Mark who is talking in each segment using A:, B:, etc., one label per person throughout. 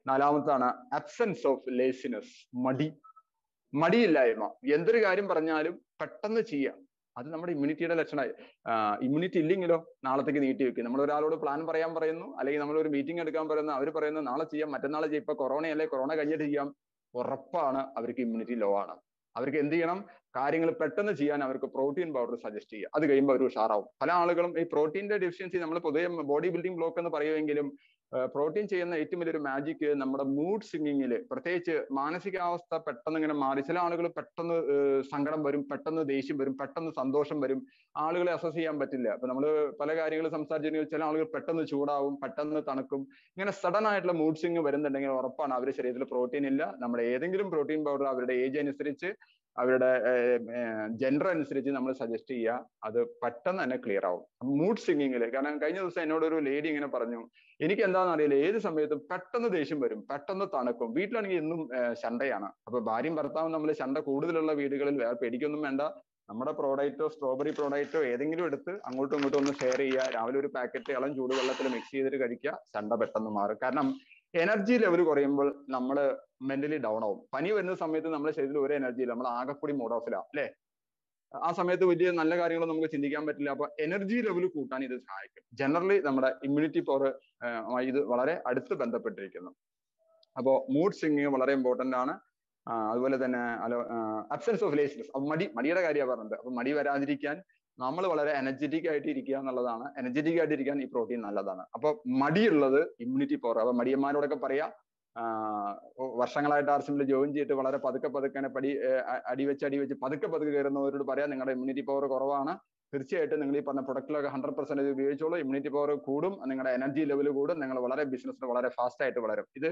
A: നാലാമത്താണ് absence of laziness മടി മടിയില്ലായ്മ എന്തൊരു കാര്യം പറഞ്ഞാലും പെട്ടെന്ന് ചെയ്യാം അത് നമ്മുടെ ഇമ്മ്യൂണിറ്റിയുടെ ലക്ഷണമായി ഇമ്മ്യൂണിറ്റി ഇല്ലെങ്കിലോ നാളത്തേക്ക് നീട്ടി വെക്കും നമ്മൾ ഒരാളോട് പ്ലാൻ പറയാൻ പറയുന്നു അല്ലെങ്കിൽ നമ്മൾ ഒരു മീറ്റിംഗ് എടുക്കാൻ പറയുന്നു അവർ പറയുന്നു നാളെ ചെയ്യാം മറ്റന്നാൾ ചെയ്യാം ഇപ്പൊ കൊറോണയല്ലേ കൊറോണ കഴിഞ്ഞിട്ട് ചെയ്യാം ഉറപ്പാണ് അവർക്ക് ഇമ്മ്യൂണിറ്റി ലോ ആണ് അവർക്ക് എന്ത് ചെയ്യണം കാര്യങ്ങൾ പെട്ടെന്ന് ചെയ്യാൻ അവർക്ക് പ്രോട്ടീൻ പൗഡർ സജസ്റ്റ് ചെയ്യുക അത് കഴിയുമ്പോൾ അവർ ഉഷാറാവും പല ആളുകളും ഈ പ്രോട്ടീന്റെ ഡെഫിഷ്യൻസി നമ്മൾ പൊതുവെ ബോഡി ബിൽഡിംഗ് ബ്ലോക്ക് എന്ന് പറയുമെങ്കിലും പ്രോട്ടീൻ ചെയ്യുന്ന ഏറ്റവും വലിയൊരു മാജിക് നമ്മുടെ മൂഡ് സ്വിങ്ങിങ്ങിൽ പ്രത്യേകിച്ച് മാനസികാവസ്ഥ പെട്ടെന്ന് ഇങ്ങനെ മാറി ചില ആളുകൾ പെട്ടെന്ന് സങ്കടം വരും പെട്ടെന്ന് ദേഷ്യം വരും പെട്ടെന്ന് സന്തോഷം വരും ആളുകളെ അസസ് ചെയ്യാൻ പറ്റില്ല അപ്പൊ നമ്മൾ പല കാര്യങ്ങൾ സംസാരിച്ചിട്ടുണ്ടെങ്കിൽ ചില ആളുകൾ പെട്ടെന്ന് ചൂടാവും പെട്ടെന്ന് തണുക്കും ഇങ്ങനെ സഡൻ ആയിട്ടുള്ള മൂഡ് സ്വിങ് വരുന്നുണ്ടെങ്കിൽ ഉറപ്പാണ് അവരുടെ ശരീരത്തിൽ പ്രോട്ടീൻ ഇല്ല നമ്മുടെ ഏതെങ്കിലും പ്രോട്ടീൻ പൗഡർ അവരുടെ ഏജ് അനുസരിച്ച് അവരുടെ ജെൻഡർ അനുസരിച്ച് നമ്മൾ സജസ്റ്റ് ചെയ്യുക അത് പെട്ടെന്ന് തന്നെ ക്ലിയർ ആവും മൂഡ് സ്വിങ്ങിങ്ങിൽ കാരണം കഴിഞ്ഞ ദിവസം എന്നോട് ഒരു ലേഡി ഇങ്ങനെ പറഞ്ഞു എനിക്ക് എന്താണെന്ന് അറിയില്ല ഏത് സമയത്തും പെട്ടെന്ന് ദേഷ്യം വരും പെട്ടെന്ന് തണുക്കും വീട്ടിലാണെങ്കിൽ എന്നും ശണ്ടയാണ് അപ്പൊ ഭാര്യയും ഭർത്താവും നമ്മൾ ശണ്ട കൂടുതലുള്ള വീടുകളിൽ വേറെ പേടിക്കൊന്നും വേണ്ട നമ്മുടെ പ്രോഡക്റ്റോ സ്ട്രോബെറി പ്രോഡക്റ്റോ ഏതെങ്കിലും എടുത്ത് അങ്ങോട്ടും ഇങ്ങോട്ടും ഒന്ന് ഷെയർ ചെയ്യുക രാവിലെ ഒരു പാക്കറ്റ് ഇളം ചൂടുവെള്ളത്തിൽ മിക്സ് ചെയ്തിട്ട് കഴിക്കുക ശണ്ട പെട്ടെന്ന് മാറും കാരണം എനർജി ലെവൽ കുറയുമ്പോൾ നമ്മൾ മെന്റലി ഡൗൺ ആവും പനി വരുന്ന സമയത്ത് നമ്മുടെ ശരീരത്തിൽ ഒരു എനർജി ഇല്ല നമ്മൾ ആകെക്കൂടി മൂഡ് ഓഫിലാണ് അല്ലെ ആ സമയത്ത് വലിയ നല്ല കാര്യങ്ങൾ നമുക്ക് ചിന്തിക്കാൻ പറ്റില്ല അപ്പൊ എനർജി ലെവൽ കൂട്ടാൻ ഇത് സഹായിക്കും ജനറലി നമ്മുടെ ഇമ്മ്യൂണിറ്റി പവർ ഇത് വളരെ അടുത്ത് ബന്ധപ്പെട്ടിരിക്കുന്നു അപ്പോ മൂഡ് സ്വിങ്ങിങ് വളരെ ഇമ്പോർട്ടന്റ് ആണ് അതുപോലെ തന്നെ അലോ അബ്സെൻസ് ഓഫ് ലേസിനെസ് മടി മടിയുടെ കാര്യമാണ് പറഞ്ഞത് അപ്പൊ മടി വരാതിരിക്കാൻ നമ്മൾ വളരെ എനർജറ്റിക് ആയിട്ട് ഇരിക്കുക എന്നുള്ളതാണ് എനർജറ്റിക് ആയിട്ട് ഇരിക്കാൻ ഈ പ്രോട്ടീൻ നല്ലതാണ് അപ്പൊ മടിയുള്ളത് ഇമ്മ്യൂണിറ്റി പവർ അപ്പൊ മടിയന്മാരോടൊക്കെ പറയാ വർഷങ്ങളായിട്ട് ആർസിമിൽ ജോയിൻ ചെയ്തിട്ട് വളരെ പതുക്കെ പതുക്കെ പടി അടിവെച്ച് അടിവെച്ച് പതുക്കെ പതുക്കെ കയറുന്നവരോട് പറയാം നിങ്ങളുടെ ഇമ്മ്യൂണിറ്റി പവർ കുറവാണ് തീർച്ചയായിട്ടും നിങ്ങൾ ഈ പറഞ്ഞ പ്രൊഡക്റ്റിലൊക്കെ ഹൺഡ്രഡ് പെർസെന്റേജ് ഉപയോഗിച്ചോളൂ ഇമ്മ്യൂണിറ്റി പവർ കൂടും നിങ്ങളുടെ എനർജി ലെവൽ കൂടും നിങ്ങൾ വളരെ ബിസിനസ്സിൽ വളരെ ഫാസ്റ്റ് ആയിട്ട് വളരും ഇത്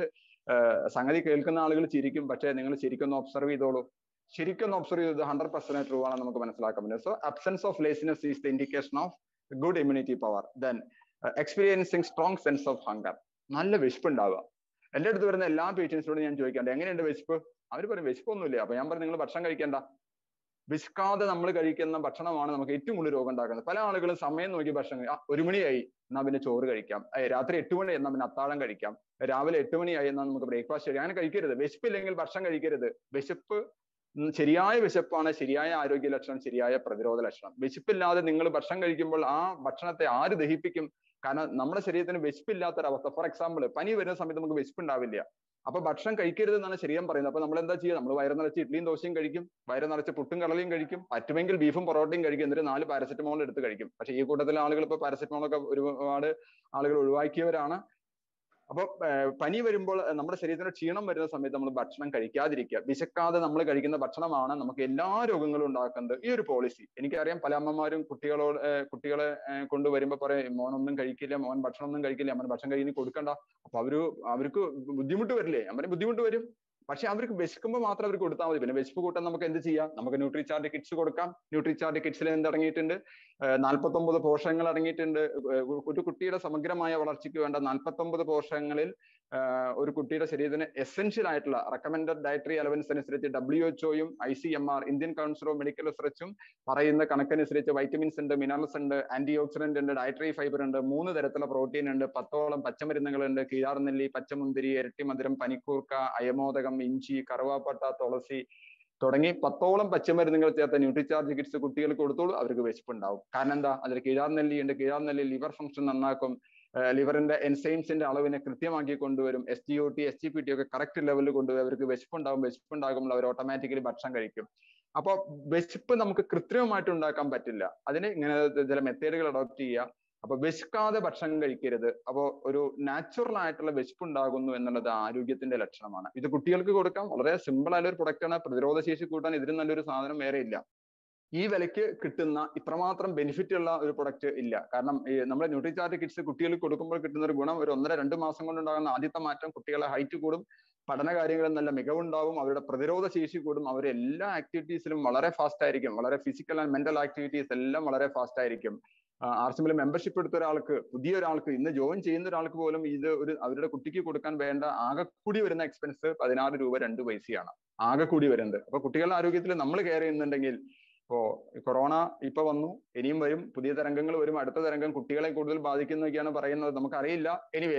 A: സംഗതി കേൾക്കുന്ന ആളുകൾ ചിരിക്കും പക്ഷേ നിങ്ങൾ ശരിക്കും ഒന്ന് ഒബ്സർവ് ചെയ്തോളൂ ശരിക്കും ഒന്ന് ഒബ്സർവ് ചെയ്തത് ഹൺഡ്രഡ് പെർസെന്റ് ട്രൂ ആണെന്ന് നമുക്ക് മനസ്സിലാക്കാൻ പറ്റും so absence of laziness is the indication of good immunity power then experiencing strong sense of hunger നല്ല വിശപ്പ് ഉണ്ടാവുക എന്റെ അടുത്ത് വരുന്ന എല്ലാ പേഷ്യൻസിനോടും ഞാൻ ചോദിക്കാണ്ട് എങ്ങനെയുണ്ട് വിശപ്പ് അവർ പറയും വിശപ്പൊന്നുമില്ല അപ്പൊ ഞാൻ പറഞ്ഞു നിങ്ങൾ ഭക്ഷണം കഴിക്കേണ്ട വിശക്കാതെ നമ്മൾ കഴിക്കുന്ന ഭക്ഷണമാണ് നമുക്ക് ഏറ്റവും കൂടുതൽ രോഗം ഉണ്ടാക്കുന്നത് പല ആളുകളും സമയം നോക്കി ഭക്ഷണം ആ ഒരു മണിയായി എന്നാ പിന്നെ ചോറ് കഴിക്കാം രാത്രി എട്ട് മണി എന്നാൽ പിന്നെ അത്താഴം കഴിക്കാം രാവിലെ എട്ട് മണിയായി എന്നാൽ നമുക്ക് ബ്രേക്ക്ഫാസ്റ്റ് കഴിക്കാം അങ്ങനെ കഴിക്കരുത് വിശപ്പില്ലെങ്കിൽ ഭക്ഷണം കഴിക്കരുത് വിശപ്പ് ശരിയായ വിശപ്പാണ് ശരിയായ ആരോഗ്യ ലക്ഷണം ശരിയായ പ്രതിരോധ ലക്ഷണം വിശപ്പില്ലാതെ നിങ്ങൾ ഭക്ഷണം കഴിക്കുമ്പോൾ ആ ഭക്ഷണത്തെ ആര് ദഹിപ്പിക്കും കാരണം നമ്മുടെ ശരീരത്തിന് വിശപ്പില്ലാത്തൊരവസ്ഥ ഫോർ എക്സാമ്പിൾ പനി വരുന്ന സമയത്ത് നമുക്ക് വിശപ്പുണ്ടാവില്ല അപ്പൊ ഭക്ഷണം കഴിക്കരുത് എന്നാണ് ശരിയാൻ പറയുന്നത് അപ്പൊ നമ്മൾ എന്താ ചെയ്യുക നമ്മൾ വയറ് നിറച്ച് ഇഡ്ഡലിയും ദോശയും കഴിക്കും വയറ് നിറച്ച് പുട്ടും കടലയും കഴിക്കും പറ്റുമെങ്കിൽ ബീഫും പൊറോട്ടയും കഴിക്കും എന്നിട്ട് നാല് പാരസെറ്റമോൾ എടുത്ത് കഴിക്കും പക്ഷെ ഈ കൂട്ടത്തിലെ ആളുകൾ ഇപ്പൊ പാരസെറ്റമോൾ ഒക്കെ ഒരുപാട് ആളുകൾ ഒഴിവാക്കിയവരാണ് അപ്പൊ പനി വരുമ്പോൾ നമ്മുടെ ശരീരത്തിന് ക്ഷീണം വരുന്ന സമയത്ത് നമ്മൾ ഭക്ഷണം കഴിക്കാതിരിക്കുക വിശക്കാതെ നമ്മൾ കഴിക്കുന്ന ഭക്ഷണമാണ് നമുക്ക് എല്ലാ രോഗങ്ങളും ഉണ്ടാക്കുന്നത് ഈ ഒരു പോളിസി എനിക്കറിയാം പല അമ്മമാരും കുട്ടികളോട് കുട്ടികളെ കൊണ്ടുവരുമ്പോ പറയും മോനൊന്നും കഴിക്കില്ല മോൻ ഭക്ഷണം ഒന്നും കഴിക്കില്ല അമ്മ ഭക്ഷണം കഴിക്കുന്ന കൊടുക്കണ്ട അപ്പൊ അവര് അവർക്ക് ബുദ്ധിമുട്ട് വരില്ലേ അമ്മ ബുദ്ധിമുട്ട് വരും പക്ഷെ അവർക്ക് വിശക്കുമ്പോൾ മാത്രം അവർക്ക് കൊടുത്താൽ മതി പിന്നെ വിശപ്പ് കൂട്ടാൻ നമുക്ക് എന്ത് ചെയ്യാം നമുക്ക് ന്യൂട്രി ചാർട്ട് കിറ്റ്സ് കൊടുക്കാം ന്യൂട്രി ചാർട്ട് കിറ്റ്സിൽ എന്ത് അടങ്ങിയിട്ടുണ്ട് നാൽപ്പത്തൊമ്പത് പോഷകങ്ങൾ അടങ്ങിയിട്ടുണ്ട് ഒരു കുട്ടിയുടെ സമഗ്രമായ വളർച്ചയ്ക്ക് വേണ്ട നാൽപ്പത്തൊമ്പത് പോഷകങ്ങളിൽ ഒരു കുട്ടിയുടെ ശരീരത്തിന് എസെൻഷ്യൽ ആയിട്ടുള്ള റെക്കമെൻഡഡ് ഡയറ്ററി അലവൻസ് അനുസരിച്ച് ഡബ്ല്യു എച്ച്ഒയും I C M R Indian council of medical റിസർച്ചും പറയുന്ന കണക്കനുസരിച്ച് വൈറ്റമിൻസ് ഉണ്ട് മിനറൽസ് ഉണ്ട് ആന്റി ഓക്സിഡന്റ് ഉണ്ട് ഡയറ്ററി ഫൈബർ ഉണ്ട് മൂന്ന് തരത്തിലുള്ള പ്രോട്ടീൻ ഉണ്ട് പത്തോളം പച്ചമരുന്നുകളുണ്ട് കീഴാർനെല്ലി പച്ചമുന്തിരി ഇരട്ടി മധുരം പനിക്കൂർക്ക അയമോദകം ഇഞ്ചി കറുവാപ്പട്ട തുളസി തുടങ്ങി പത്തോളം പച്ചമരുന്നുകൾ ചേർത്ത ന്യൂട്രിചാർജ് കിറ്റ്സ് കുട്ടികൾക്ക് കൊടുത്തോളൂ അവർക്ക് വിശപ്പുണ്ടാവും കാരണം എന്താ അതിൽ കീഴാർനെല്ലി ഉണ്ട് കീഴാർനെല്ലി ലിവർ ഫംഗ്ഷൻ നന്നാക്കും ലിവറിന്റെ എൻസൈംസിന്റെ അളവിനെ കൃത്യമാക്കി കൊണ്ടുവരും S G O T S G P T ഒക്കെ കറക്റ്റ് ലെവലിൽ കൊണ്ടുവരും അവർക്ക് വിശപ്പുണ്ടാവും വിശപ്പുണ്ടാകുമ്പോൾ അവർ ഓട്ടോമാറ്റിക്കലി ഭക്ഷണം കഴിക്കും അപ്പൊ വിശപ്പ് നമുക്ക് കൃത്രിമമായിട്ട് ഉണ്ടാക്കാൻ പറ്റില്ല അതിന് ഇങ്ങനെ ചില മെത്തേഡുകൾ അഡോപ്റ്റ് ചെയ്യുക അപ്പൊ വിശക്കാതെ ഭക്ഷണം കഴിക്കരുത് അപ്പോ ഒരു നാച്ചുറൽ ആയിട്ടുള്ള വിശപ്പ് ഉണ്ടാകുന്നു എന്നുള്ളത് ആരോഗ്യത്തിന്റെ ലക്ഷണമാണ് ഇത് കുട്ടികൾക്ക് കൊടുക്കാം വളരെ സിമ്പിൾ ആയ ഒരു പ്രൊഡക്റ്റ് ആണ് പ്രതിരോധ ശേഷി കൂട്ടാൻ ഇതിലും നല്ലൊരു സാധനം വേറെ ഇല്ല ഈ വിലയ്ക്ക് കിട്ടുന്ന ഇത്രമാത്രം ബെനിഫിറ്റ് ഉള്ള ഒരു പ്രൊഡക്റ്റ് ഇല്ല കാരണം ഈ നമ്മുടെ ന്യൂട്രിചാർട്ട് കിറ്റ്സ് കുട്ടികൾക്ക് കൊടുക്കുമ്പോൾ കിട്ടുന്ന ഒരു ഗുണം ഒരു ഒന്നര രണ്ട് മാസം കൊണ്ടുണ്ടാകുന്ന ആദ്യത്തെ മാറ്റം കുട്ടികളെ ഹൈറ്റ് കൂടും പഠന കാര്യങ്ങളിൽ നല്ല മികവുണ്ടാവും അവരുടെ പ്രതിരോധ ശേഷി കൂടും അവർ എല്ലാ ആക്ടിവിറ്റീസിലും വളരെ ഫാസ്റ്റ് ആയിരിക്കും വളരെ ഫിസിക്കൽ ആൻഡ് മെന്റൽ ആക്ടിവിറ്റീസ് എല്ലാം വളരെ ഫാസ്റ്റ് ആയിരിക്കും ആർസിമിൽ മെമ്പർഷിപ്പ് എടുത്ത ഒരാൾക്ക് പുതിയ ഒരാൾക്ക് ഇന്ന് ജോയിൻ ചെയ്യുന്ന ഒരാൾക്ക് പോലും ഇത് ഒരു അവരുടെ കുട്ടിക്ക് കൊടുക്കാൻ വേണ്ട ആകെ കൂടി വരുന്ന എക്സ്പെൻസ് പതിനാറ് രൂപ രണ്ട് പൈസയാണ് ആകെ കൂടി വരുന്നത് അപ്പൊ കുട്ടികളുടെ ആരോഗ്യത്തിൽ നമ്മൾ കെയർ ചെയ്യുന്നുണ്ടെങ്കിൽ ഇപ്പോ കൊറോണ ഇപ്പൊ വന്നു ഇനിയും വരും പുതിയ തരംഗങ്ങൾ വരും അടുത്ത തരംഗം കുട്ടികളെ കൂടുതൽ ബാധിക്കുന്നൊക്കെയാണ് പറയുന്നത് നമുക്കറിയില്ല എനിവേ